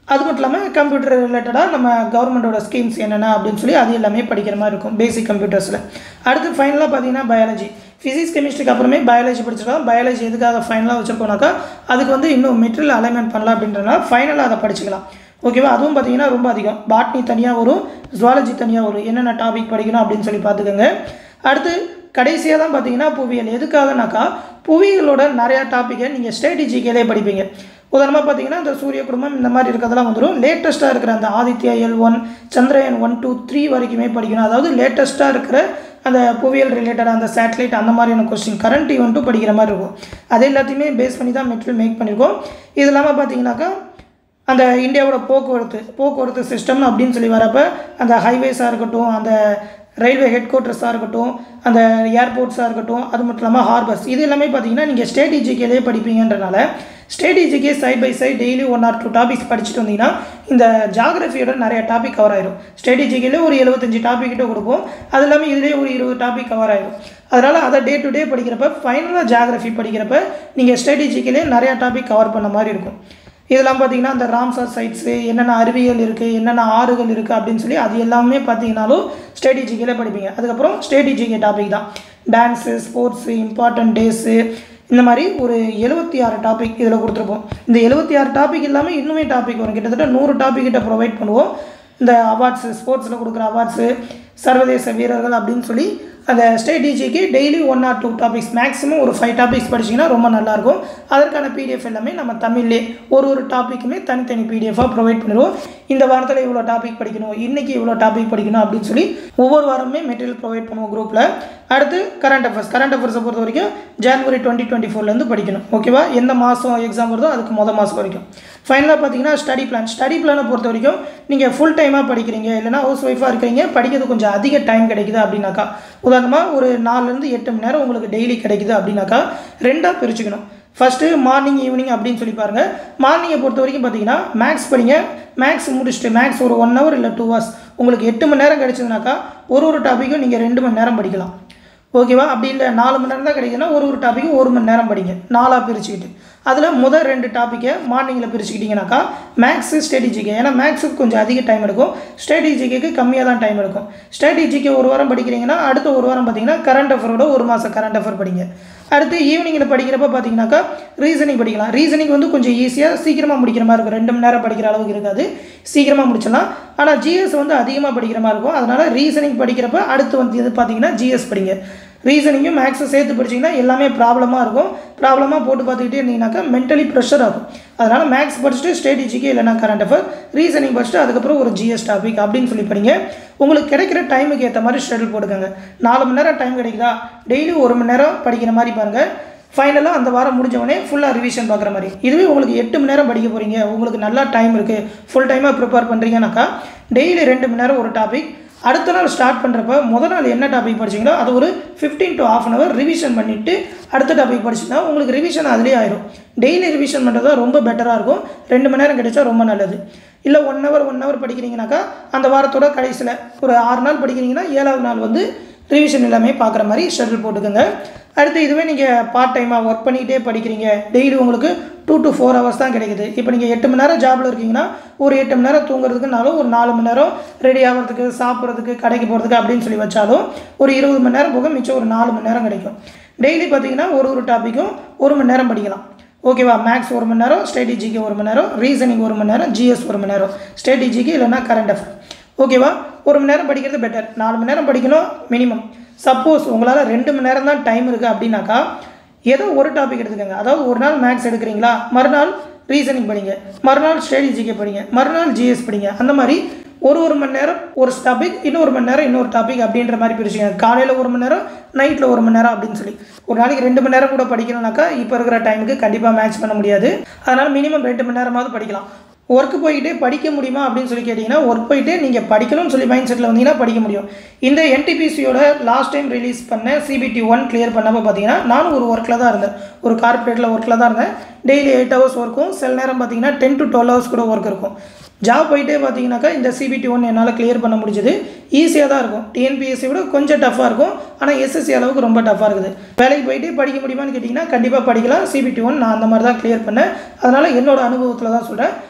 அது மட்டும் இல்லாமல் கம்ப்யூட்டர் ரிலேட்டடாக நம்ம கவர்மெண்ட்டோட ஸ்கீம்ஸ் என்னென்ன அப்படின்னு சொல்லி அது எல்லாமே படிக்கிற மாதிரி இருக்கும் பேசிக் கம்ப்யூட்டர்ஸில் அடுத்து ஃபைனலாக பார்த்தீங்கன்னா பயாலஜி ஃபிசிக்ஸ் கெமிஸ்ட்ரிக்கு அப்புறமே பயாலஜி படிச்சிருக்கோம் பயாலஜி எதுக்காக ஃபைனலாக வச்சுருக்கோம்னாக்கா அதுக்கு வந்து இன்னும் மெட்டீரியல் அலைன்மெண்ட் பண்ணலாம் அப்படின்றனால ஃபைனலாக அதை படிச்சுக்கலாம் ஓகேவா அதுவும் பார்த்தீங்கன்னா ரொம்ப அதிகம் பாட்னி தனியாக வரும் ஜுவாலஜி தனியாக வரும் என்னென்ன டாபிக் படிக்கணும் அப்படின்னு சொல்லி பார்த்துக்கோங்க அடுத்து கடைசியாக தான் பார்த்தீங்கன்னா புவியியல் எதுக்காகனாக்கா புவியியலோட நிறையா டாப்பிக்கை நீங்கள் ஸ்ட்ராட்டஜிக்கலே படிப்பீங்க உதாரணமாக பார்த்தீங்கன்னா இந்த சூரிய குடும்பம் இந்த மாதிரி இருக்கிறதெல்லாம் வந்துடும் லேட்டஸ்ட்டாக இருக்கிற அந்த Aditya L one Chandrayaan one two three வரைக்குமே படிக்கணும் அதாவது லேட்டஸ்ட்டாக இருக்கிற அந்த புவியியல் ரிலேட்டட் அந்த சேட்டலைட் அந்த மாதிரியான கொஸ்டின் கரண்ட் ஈவெண்ட்டும் படிக்கிற மாதிரி இருக்கும் அது எல்லாத்தையுமே பேஸ் பண்ணி தான் மெட்டீரியல் மேக் பண்ணியிருக்கோம் இது இல்லாமல் பார்த்தீங்கன்னாக்கா அந்த இந்தியாவோட போக்குவரத்து போக்குவரத்து சிஸ்டம் அப்படின்னு சொல்லி வரப்போ அந்த ஹைவேஸாக இருக்கட்டும் அந்த ரயில்வே ஹெட் குவார்ட்டர்ஸாக இருக்கட்டும் அந்த ஏர்போர்ட்ஸாக இருக்கட்டும் அது மட்டும் இல்லாமல் ஹார்பர்ஸ் இது எல்லாமே பார்த்தீங்கன்னா நீங்கள் ஸ்ட்ராட்டஜிக்கலே படிப்பீங்கன்றனால ஸ்ட்ராட்டஜிக்கே side by side daily one or two topics படிச்சுட்டு வந்தீங்கன்னா இந்த ஜாகிரஃபியோட நிறைய டாபிக் கவர் ஆயிரும் ஸ்ட்ராட்டஜிக்கலே ஒரு எழுபத்தஞ்சு டாபிக் கிட்ட கொடுப்போம் அது இல்லாமல் இதுலேயே ஒரு இருபது டாபிக் கவர் ஆயிரும் அதனால் அதை டே டு டே படிக்கிறப்ப ஃபைனலாக ஜாகிரஃபி படிக்கிறப்ப நீங்கள் ஸ்ட்ராட்டஜிக்கலே நிறையா டாபிக் கவர் பண்ண மாதிரி இருக்கும் இதெல்லாம் பார்த்தீங்கன்னா அந்த ராம்சார் சைட்ஸு என்னென்ன அறிவியல் இருக்குது என்னென்ன ஆறுகள் இருக்குது அப்படின்னு சொல்லி அது எல்லாமே பார்த்தீங்கன்னாலும் ஸ்ட்ராட்டஜிக்கலே படிப்பீங்க அதுக்கப்புறம் ஸ்ட்ராட்டஜிக்கே டாபிக் தான் டான்ஸு ஸ்போர்ட்ஸு இம்பார்ட்டன்ட் டேஸு இந்த மாதிரி ஒரு எழுபத்தி ஆறு டாபிக் இதில் கொடுத்துருப்போம் இந்த எழுபத்தி ஆறு டாபிக் இல்லாமல் இன்னுமே டாபிக் வரும் கிட்டத்தட்ட நூறு டாபிக் கிட்ட ப்ரொவைட் பண்ணுவோம் இந்த அவார்ட்ஸு ஸ்போர்ட்ஸில் கொடுக்குற அவார்ட்ஸு சர்வதேச வீரர்கள் அப்படின்னு சொல்லி அந்த ஸ்ட்ராட்டஜிக்கு daily one or two topics maximum ஒரு ஃபைவ் டாபிக்ஸ் படிச்சிங்கன்னா ரொம்ப நல்லாயிருக்கும் அதற்கான பிடிஎஃப் எல்லாமே நம்ம தமிழ்லே ஒரு ஒரு டாப்பிக்குமே தனித்தனி பிடிஎஃபாக ப்ரொவைட் பண்ணிடுவோம் இந்த வாரத்தில் இவ்வளோ டாபிக் படிக்கணும் இன்றைக்கி இவ்வளோ டாபிக் படிக்கணும் அப்படின்னு சொல்லி ஒவ்வொரு வாரமே மெட்டீரியல் ப்ரொவைட் பண்ணுவோம் குரூப்பில் அடுத்து கரண்ட் அஃபேர்ஸ் கரண்ட் அஃபேர்ஸை பொறுத்த வரைக்கும் ஜான்வரி டுவெண்ட்டி டுவெண்ட்டி ஃபோர்லேருந்து படிக்கணும் ஓகேவா எந்த மாதம் எக்ஸாம் வருதோ அதுக்கு மொதல் மாதம் வரைக்கும் ஃபைனலாக பார்த்தீங்கன்னா ஸ்டடி பிளான் ஸ்டடி பிளானை பொறுத்த வரைக்கும் நீங்கள் ஃபுல் டைமாக படிக்கிறீங்க இல்லைனா ஹவுஸ் ஒய்ஃபாக இருக்கிறீங்க படிக்கிறது கொஞ்சம் அதிக டைம் கிடைக்குது அப்படின்னாக்கா உதாரணமாக ஒரு நாலுலேருந்து எட்டு மணி நேரம் உங்களுக்கு டெய்லி கிடைக்குது அப்படின்னாக்கா ரெண்டாக பிரிச்சுக்கணும் ஃபஸ்ட்டு மார்னிங் ஈவினிங் அப்படின்னு சொல்லி பாருங்கள் மார்னிங்கை பொறுத்த வரைக்கும் பார்த்தீங்கன்னா மேக்ஸ் படிங்க மேக்ஸ் முடிச்சுட்டு மேக்ஸ் ஒரு ஒன் ஹவர் இல்லை டூ ஹவர்ஸ் உங்களுக்கு எட்டு மணி நேரம் கிடைச்சதுனாக்கா ஒரு ஒரு டாப்பிக்கும் நீங்கள் ரெண்டு மணி நேரம் படிக்கலாம் ஓகேவா அப்படி இல்லை நாலு மணி நேரம் தான் கிடைக்குதுன்னா ஒரு ஒரு டாப்பிக்கும் ஒரு மணி நேரம் படிங்க நாலாக பிரிச்சுக்கிட்டு அதில் முதல் ரெண்டு டாப்பிக்கை மார்னிங்கில் பிரிச்சுக்கிட்டிங்கனாக்கா மேக்ஸு ஸ்ட்ராட்டஜிக்கு ஏன்னா மேக்ஸுக்கு கொஞ்சம் அதிக டைம் எடுக்கும் ஸ்ட்ராட்டஜிக்கு கம்மியாக தான் டைம் எடுக்கும் ஸ்ட்ராட்டஜிக்கு ஒரு வாரம் படிக்கிறீங்கன்னா அடுத்த ஒரு வாரம் பார்த்தீங்கன்னா கரண்ட் அஃபரோட ஒரு மாதம் கரண்ட் அஃபர் படிங்க அடுத்து ஈவினிங்கில் படிக்கிறப்ப பார்த்தீங்கன்னாக்கா ரீசனிங் படிக்கலாம் ரீசனிங் வந்து கொஞ்சம் ஈஸியாக சீக்கிரமாக முடிக்கிற மாதிரி இருக்கும் ரெண்டு மணி நேரம் படிக்கிற அளவுக்கு இருக்காது சீக்கிரமாக முடிச்சிடலாம் ஆனால் ஜிஎஸ் வந்து அதிகமாக படிக்கிற மாதிரி இருக்கும் அதனால் ரீசனிங் படிக்கிறப்ப அடுத்து வந்து இது பார்த்தீங்கன்னா ஜிஎஸ் படிங்க ரீசனிங்கும் மேக்ஸும் சேர்த்து படிச்சிங்கன்னா எல்லாமே ப்ராப்ளமாக இருக்கும் ப்ராப்ளமாக போட்டு பார்த்துக்கிட்டே இருந்தீங்கன்னாக்கா மென்டலி ப்ரெஷர் ஆகும் அதனால் மேக்ஸ் படிச்சுட்டு ஸ்ட்ராட்டஜிக்கு இல்லைனா கரண்ட் அஃபேர் ரீசனிங் படிச்சுட்டு அதுக்கப்புறம் ஒரு ஜிஎஸ் டாபிக் அப்படின்னு சொல்லி படிங்க உங்களுக்கு கிடைக்கிற டைமுக்கு ஏற்ற மாதிரி ஷெடியூல் போட்டுக்கோங்க நாலு மணி நேரம் டைம் கிடைக்குதா டெய்லி ஒரு மணி நேரம் படிக்கிற மாதிரி பாருங்கள் ஃபைனலாக அந்த வாரம் முடிஞ்சவொடனே ஃபுல்லாக ரிவிஷன் பார்க்குற மாதிரி இதுவே உங்களுக்கு எட்டு மணி நேரம் படிக்க போகிறீங்க உங்களுக்கு நல்லா டைம் இருக்குது ஃபுல் டைமாக ப்ரிப்பேர் பண்ணுறீங்கனாக்கா டெய்லி ரெண்டு மணி நேரம் ஒரு டாபிக் அடுத்த நாள் ஸ்டார்ட் பண்ணுறப்ப முதல் நாள் என்ன டாபிக் படிச்சிங்களோ அது ஒரு fifteen to half an hour revision பண்ணிவிட்டு அடுத்த டாபிக் படிச்சுன்னா உங்களுக்கு ரிவிஷன் அதுலேயே ஆயிரும் டெய்லி ரிவிஷன் பண்ணுறது ரொம்ப பெட்டராக இருக்கும் ரெண்டு மணி நேரம் கிடைச்சா ரொம்ப நல்லது இல்லை ஒன் ஹவர் ஒன் ஹவர் படிக்கிறீங்கனாக்கா அந்த வாரத்தோட கடைசியில் ஒரு ஆறு நாள் படிக்கிறீங்கன்னா ஏழாவது நாள் வந்து ரிவிஷன் எல்லாமே பார்க்குற மாதிரி ஷெட்யூல் போட்டுக்கோங்க அடுத்து இதுவே நீங்கள் பார்ட் டைமாக ஒர்க் பண்ணிக்கிட்டே படிக்கிறீங்க டெய்லி உங்களுக்கு டூ டு ஃபோர் ஹவர்ஸ் தான் கிடைக்குது இப்போ நீங்கள் எட்டு மணி நேரம் ஜாபில் இருக்கீங்கன்னா ஒரு எட்டு மணி நேரம் தூங்குறதுக்குனாலும் ஒரு நாலு மணி நேரம் ரெடி ஆகிறதுக்கு சாப்பிட்றதுக்கு கடைக்கு போகிறதுக்கு அப்படின்னு சொல்லி வச்சாலும் ஒரு இருபது மணி நேரம் போக மிச்சம் ஒரு நாலு மணி நேரம் கிடைக்கும் டெய்லி பார்த்தீங்கன்னா ஒரு ஒரு டாப்பிக்கும் ஒரு மணி நேரம் படிக்கலாம் ஓகேவா மேக்ஸ் ஒரு மணி நேரம் ஸ்ட்ராட்டஜிக்கு ஒரு மணி நேரம் ரீசனிங் ஒரு மணி நேரம் ஜிஎஸ் ஒரு மணி நேரம் ஸ்ட்ராட்டஜிக்கு இல்லைனா கரண்ட் அஃபேர் ஓகேவா ஒரு மணி நேரம் படிக்கிறது பெட்டர் நாலு மணி நேரம் படிக்கணும் மினிமம் சப்போஸ் உங்களால் ரெண்டு மணி நேரம் தான் டைம் இருக்குது அப்படின்னாக்கா ஏதோ ஒரு டாபிக் எடுத்துக்கோங்க அதாவது ஒரு நாள் மேக்ஸ் எடுக்கிறீங்களா மறுநாள் ரீசனிங் படிங்க மறுநாள் ஸ்ட்ராட்டஜிக்கு படிங்க மறுநாள் ஜிஎஸ் படிங்க அந்த மாதிரி ஒரு ஒரு மணி நேரம் ஒரு டாபிக் இன்னொரு மணி நேரம் இன்னொரு டாபிக் அப்படின்ற மாதிரி பிரிச்சுங்க காலையில் ஒரு மணி நேரம் நைட்டில் ஒரு மணி நேரம் அப்படின்னு சொல்லி ஒரு நாளைக்கு ரெண்டு மணி நேரம் கூட படிக்கணும்னாக்கா இப்போ இருக்கிற டைமுக்கு கண்டிப்பாக மேட்ச் பண்ண முடியாது அதனால் மினிமம் ரெண்டு மணி நேரமாவது படிக்கலாம் ஒர்க்கு போயிட்டே படிக்க முடியுமா அப்படின்னு சொல்லி கேட்டிங்கன்னா ஒர்க் போயிட்டு நீங்கள் படிக்கணும்னு சொல்லி மைண்ட் செட்டில் வந்தீங்கன்னா படிக்க முடியும் இந்த என்டிபிசியோட லாஸ்ட் டைம் ரிலீஸ் பண்ண சிபிடி ஒன் கிளியர் பண்ணப்போ பார்த்தீங்கன்னா நானும் ஒரு ஒர்க்கில் தான் இருந்தேன் ஒரு கார்ப்பரேட்டில் ஒர்க்கில் தான் இருந்தேன் டெய்லி எயிட் ஹவர்ஸ் ஒர்க்கும் சில நேரம் பார்த்தீங்கன்னா டென் டு டுவெல் ஹவர்ஸ் கூட ஒர்க் இருக்கும் ஜாப் போயிட்டே பார்த்தீங்கன்னாக்கா இந்த சிபிடி ஒன் என்னால் கிளியர் பண்ண முடிஞ்சது ஈஸியாக தான் இருக்கும் டிஎன்பிஎஸ்சி விட கொஞ்சம் டஃப்பாக இருக்கும் ஆனால் எஸ்எஸ்சி அளவுக்கு ரொம்ப டஃப்பாக இருக்குது வேலைக்கு போயிட்டு படிக்க முடியுமான்னு கேட்டிங்கன்னா கண்டிப்பாக படிக்கலாம் சிபிடி ஒன் நான் அந்த மாதிரி தான் கிளியர் பண்ணேன் அதனால் என்னோட அனுபவத்தில் தான் சொல்கிறேன்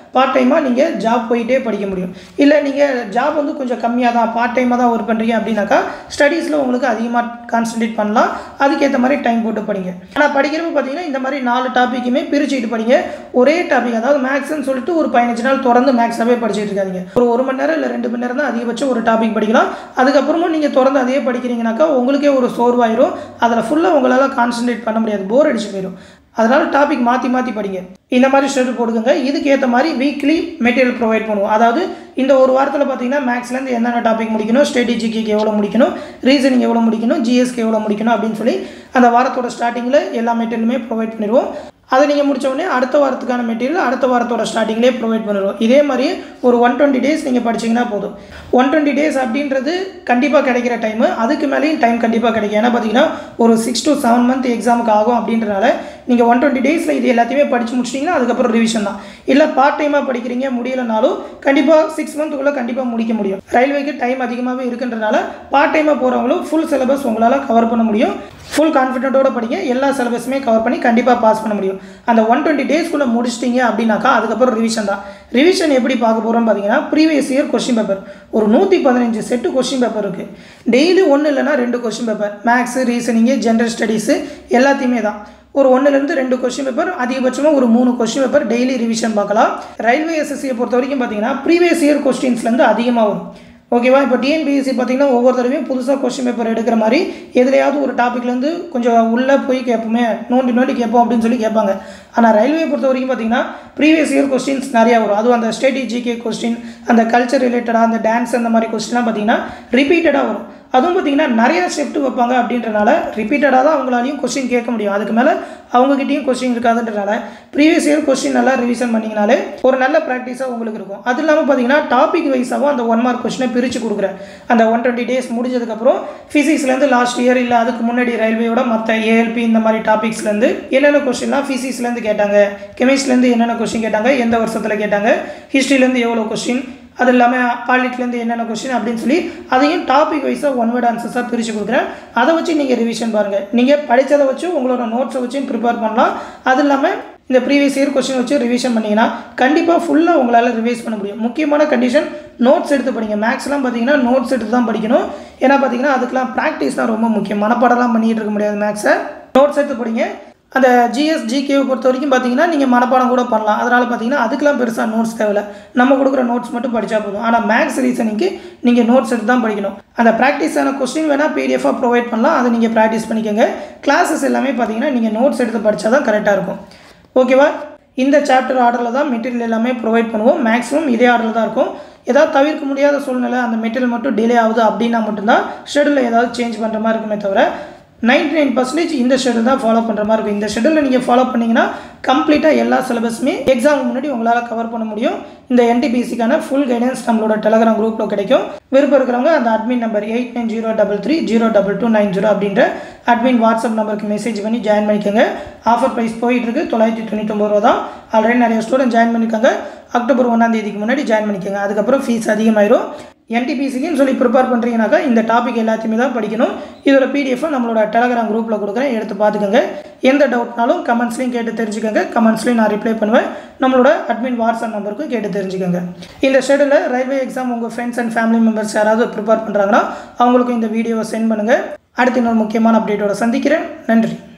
பார்ட் டைமாக நீங்கள் ஜாப் போயிட்டே படிக்க முடியும் இல்லை நீங்கள் ஜாப் வந்து கொஞ்சம் கம்மியாக தான் பார்ட் டைமாக தான் ஒர்க் பண்ணுறீங்க அப்படின்னாக்கா ஸ்டடீஸில் உங்களுக்கு அதிகமாக கான்சன்ட்ரேட் பண்ணலாம் அதுக்கேற்ற மாதிரி டைம் போட்டு படிங்க ஆனால் படிக்கிறப்ப பார்த்தீங்கன்னா இந்த மாதிரி நாலு டாப்பிக்குமே பிரிச்சுட்டு படிங்க ஒரே டாபிக் அதாவது மேக்ஸ்னு சொல்லிட்டு ஒரு பதினஞ்சு நாள் தொடர்ந்து மேக்ஸாகவே படிச்சுட்டு இருக்காதீங்க ஒரு ஒரு மணி நேரம் இல்லை ரெண்டு மணி நேரம் தான் அதிகபட்சம் ஒரு டாபிக் படிக்கலாம் அதுக்கப்புறமும் நீங்கள் தொடர்ந்து அதையே படிக்கிறீங்கனாக்கா உங்களுக்கே ஒரு சோர்வாயிரும் அதில் ஃபுல்லாக உங்களால் கான்சன்ட்ரேட் பண்ண முடியாது போர் அடிச்சு போயிடும் அதனால் டாபிக் மாற்றி மாற்றி படிங்க இந்த மாதிரி ஷெடியூல் போடுங்க இதுக்கு ஏற்ற மாதிரி வீக்லி மெட்டீரியல் ப்ரொவைட் பண்ணுவோம் அதாவது இந்த ஒரு வாரத்தில் பார்த்தீங்கன்னா மேக்ஸ்லேருந்து என்னென்ன டாபிக் முடிக்கணும் ஸ்ட்ராட்டஜிக்கு எவ்வளோ முடிக்கணும் ரீசனிங் எவ்வளோ முடிக்கணும் ஜிஎஸ்க்கு எவ்வளோ முடிக்கணும் அப்படின்னு சொல்லி அந்த வாரத்தோட ஸ்டார்டிங்கில் எல்லா மெட்டீரியலுமே ப்ரொவைட் பண்ணிடுவோம் அதை நீங்கள் முடிச்ச உடனே அடுத்த வாரத்துக்கான மெட்டீரியல் அடுத்த வாரத்தோட ஸ்டார்டிங்லேயே ப்ரொவைட் பண்ணிடுவோம் இதே மாதிரி ஒரு ஒன் டுவெண்ட்டி டேஸ் நீங்கள் படிச்சீங்கன்னா போதும் ஒன் டுவெண்ட்டி டேஸ் அப்படின்றது கண்டிப்பாக கிடைக்கிற டைமு அதுக்கு மேலேயும் டைம் கண்டிப்பாக கிடைக்கும் ஏன்னா பார்த்தீங்கன்னா ஒரு சிக்ஸ் to செவன் மந்த் எக்ஸாமுக்கு ஆகும் அப்படின்றனால நீங்கள் ஒன் டுவெண்ட்டி டேஸில் இது எல்லாத்தையுமே படித்து முடிச்சிட்டிங்கன்னா அதுக்கப்புறம் ரிவிஷன் தான் இல்லை பார்ட் டைமாக படிக்கிறீங்க முடியலனாலும் கண்டிப்பாக சிக்ஸ் மந்த்துக்குள்ளே கண்டிப்பாக முடிக்க முடியும் ரயில்வேக்கு டைம் அதிகமாகவே இருக்குன்றனால பார்ட் டைமாக போகிறவங்களும் ஃபுல் சிலபஸ் உங்களால் கவர் பண்ண முடியும் ஃபுல் கான்ஃபிடென்ட்டோட படிங்க எல்லா சிலபஸுமே கவர் பண்ணி கண்டிப்பாக பாஸ் பண்ண முடியும் அந்த ஒன் டுவெண்ட்டி டேஸ்க்குள்ளே முடிச்சிட்டிங்க அப்படின்னாக்கா அதுக்கப்புறம் ரிவிஷன் தான் ரிவிஷன் எப்படி பார்க்க போகிறோம் பார்த்தீங்கன்னா ப்ரீவியஸ் இயர் கொஸ்டின் பேப்பர் ஒரு நூற்றி பதினஞ்சு செட்டு கொஸ்டின் பேப்பர் இருக்குது டெய்லி ஒன்று இல்லைன்னா ரெண்டு question paper maths reasoning general studies எல்லாத்தையுமே தான் ஒரு ஒன்றுலேருந்து ரெண்டு கொஸ்டின் பேப்பர் அதிகபட்சமாக ஒரு மூணு கொஸ்டின் பேப்பர் டெய்லி ரிவிஷன் பார்க்கலாம் ரயில்வே எஸ்எஸ்சியை பொறுத்த வரைக்கும் பார்த்தீங்கன்னா ப்ரீவியஸ் இயர் கொஸ்டின்ஸ்லேருந்து அதிகமாக வரும் ஓகேவா இப்போ டிஎன்பிஎஸ்சி பார்த்தீங்கன்னா ஒவ்வொரு தடவையும் புதுசாக கொஸ்டின் பேப்பர் எடுக்கிற மாதிரி எதுலையாவது ஒரு டாப்பிக்லேருந்து கொஞ்சம் உள்ளே போய் கேட்போமே நோண்டி நோண்டி கேட்போம் அப்படின்னு சொல்லி கேட்பாங்க ஆனால் ரயில்வே பொறுத்த வரைக்கும் பார்த்தீங்கன்னா ப்ரீவியஸ் இயர் கொஸ்டின்ஸ் நிறையா வரும் அதுவும் அந்த ஸ்ட்ராட்டஜிகே கொஸ்டின் அந்த கல்ச்சர் ரிலேட்டடாக அந்த டான்ஸ் அந்த மாதிரி கொஸ்டின்லாம் பார்த்தீங்கன்னா ரிப்பீட்டடாக வரும் அதுவும் பார்த்தீங்கன்னா நிறையா ஷிஃப்ட் வைப்பாங்க அப்படின்றனால ரிப்பீட்டடாக தான் அவங்களாலையும் கொஸ்டின் கேட்க முடியும் அதுக்கு மேலே அவங்ககிட்டயும் கொஸ்டின் இருக்காதுன்றனால ப்ரீவியஸ் இயர் கொஸ்டின் நல்லா ரிவிஷன் பண்ணிங்கனாலே ஒரு நல்ல ப்ராக்டிஸாக உங்களுக்கு இருக்கும் அது இல்லாமல் பார்த்தீங்கன்னா டாபிக் வைஸாகவும் அந்த ஒன் மார்க் கொஸ்டினை பிரித்து கொடுக்குறேன் அந்த ஒன் டுவெண்ட்டி டேஸ் முடிஞ்சதுக்கப்புறம் ஃபிசிக்ஸ்லேருந்து லாஸ்ட் இயர் இல்லை அதுக்கு முன்னாடி ரயில்வேயோட மற்ற ஏஎல்பி இந்த மாதிரி டாபிக்ஸ்லேருந்து என்னென்ன கொஸ்டின்லாம் ஃபிசிக்ஸ்லேருந்து கேட்டாங்க கெமிஸ்ட்லேருந்து என்னென்ன கொஸ்டின் கேட்டாங்க எந்த வருஷத்தில் கேட்டாங்க ஹிஸ்ட்ரிலேருந்து எவ்வளோ கொஸ்டின் அது இல்லாமல் பாலிட்லேருந்து என்னென்ன கொஸ்டின் அப்படின்னு சொல்லி அதையும் டாபிக் வைஸாக ஒன் வேர்ட் ஆன்சர்ஸாக பிரித்து கொடுக்குறேன் அதை வச்சு நீங்கள் ரிவிஷன் பாருங்கள் நீங்கள் படித்ததை வச்சு உங்களோட நோட்ஸை வச்சு ப்ரிப்பேர் பண்ணலாம் அது இல்லாமல் இந்த ப்ரீவியஸ் இயர் கொஸ்டின் வச்சு ரிவிஷன் பண்ணிங்கன்னா கண்டிப்பாக ஃபுல்லாக உங்களால் ரிவைஸ் பண்ண முடியும் முக்கியமான கண்டிஷன் நோட்ஸ் எடுத்து படிங்க மேக்ஸ்லாம் பார்த்தீங்கன்னா நோட்ஸ் எடுத்து தான் படிக்கணும் ஏன்னா பார்த்தீங்கன்னா அதுக்கெலாம் ப்ராக்டிஸ் தான் ரொம்ப முக்கியம் மனப்பாடம்லாம் பண்ணிகிட்டு இருக்க முடியாது மேக்ஸை நோட்ஸ் எடுத்து படிங்க அந்த ஜிஎஸ் ஜிகேவை பொறுத்த வரைக்கும் பார்த்தீங்கன்னா நீங்கள் மனப்பாடம் கூட பண்ணலாம் அதனால் பார்த்தீங்கன்னா அதுக்கெலாம் பெருசாக நோட்ஸ் தேவையில்ல நம்ம கொடுக்குற நோட்ஸ் மட்டும் படித்தா போதும் ஆனால் மேக்ஸ் ரீசனிங்க்கு நீங்கள் நோட்ஸ் எடுத்து தான் படிக்கணும் அந்த ப்ராக்டிஸான கொஸ்டின் வேணால் பிடிஎஃபாக ப்ரொவைட் பண்ணலாம் அதை நீங்கள் ப்ராக்டிஸ் பண்ணிக்கோங்க கிளாஸஸ் எல்லாமே பார்த்தீங்கன்னா நீங்கள் நோட்ஸ் எடுத்து படித்தா தான் கரெக்டாக இருக்கும் ஓகேவா இந்த சாப்டர் ஆர்டரில் தான் மெட்டீரியல் எல்லாமே ப்ரொவைட் பண்ணுவோம் மேக்ஸிமம் இதே ஆர்டரில் தான் இருக்கும் ஏதாவது தவிர்க்க முடியாத சூழ்நிலை அந்த மெட்டீரியல் மட்டும் டிலே ஆகுது அப்படின்னா மட்டும்தான் ஷெடியூலில் ஏதாவது சேஞ்ச் பண்ணுற மாதிரி இருக்குமே தவிர நைன்டி நைன் பர்சன்டேஜ் இந்த ஷெடியூல் தான் ஃபாலோ பண்ணுற மாதிரி இருக்கும் இந்த ஷெடியூலில் நீங்கள் ஃபாலோ பண்ணிங்கன்னா கம்ப்ளீட்டாக எல்லா சிலபஸுமே எக்ஸாமுக்கு முன்னாடி உங்களால் கவர் பண்ண முடியும் இந்த என்டிபிசிக்கான ஃபுல் கைடன்ஸ் நம்மளோட டெலகிராம் குரூப்பில் கிடைக்கும் விருப்பம் இருக்கிறவங்க அந்த admin number eight nine zero double three zero double two nine zero அப்படின்ற அட்மின் வாட்ஸ்அப் நம்பருக்கு மெசேஜ் பண்ணி ஜாயின் பண்ணிக்கோங்க ஆஃபர் ப்ரைஸ் போயிட்டுருக்கு தொள்ளாயிரத்தி தொண்ணூத்தொம்பது ரூபா தான் ஆல்ரெடி நிறைய ஸ்டூடெண்ட் ஜாயின் பண்ணியிருக்காங்க அக்டோபர் ஒன்றாம் தேதிக்கு முன்னாடி ஜாயின் பண்ணிக்கோங்க அதுக்கப்புறம் ஃபீஸ் அதிகமாயிரும் என்டிபிசிக்குன்னு சொல்லி ப்ரிப்பேர் பண்ணுறீங்கனாக்கா இந்த டாபிக் எல்லாத்தையுமே தான் படிக்கணும் இதோட பிடிஎஃபை நம்மளோட டெலகிராம் குரூப்பில் கொடுக்குறேன் எடுத்து பார்த்துக்கோங்க எந்த டவுட்னாலும் கமெண்ட்ஸ்லையும் கேட்டு தெரிஞ்சுக்கோங்க கமெண்ட்ஸ்லையும் நான் ரிப்ளை பண்ணுவேன் நம்மளோட அட்மின் வாட்ஸ்அப் நம்பருக்கு கேட்டு தெரிஞ்சுக்கோங்க இந்த ஷெடியூலில் ரயில்வே எக்ஸாம் உங்கள் ஃப்ரெண்ட்ஸ் அண்ட் ஃபேமிலி மெம்பர்ஸ் யாராவது ப்ரிப்பேர் பண்ணுறாங்கன்னா அவங்களுக்கும் இந்த வீடியோவை சென்ட் பண்ணுங்கள் அடுத்து இன்னொரு முக்கியமான அப்டேட்டோட சந்திக்கிறேன் நன்றி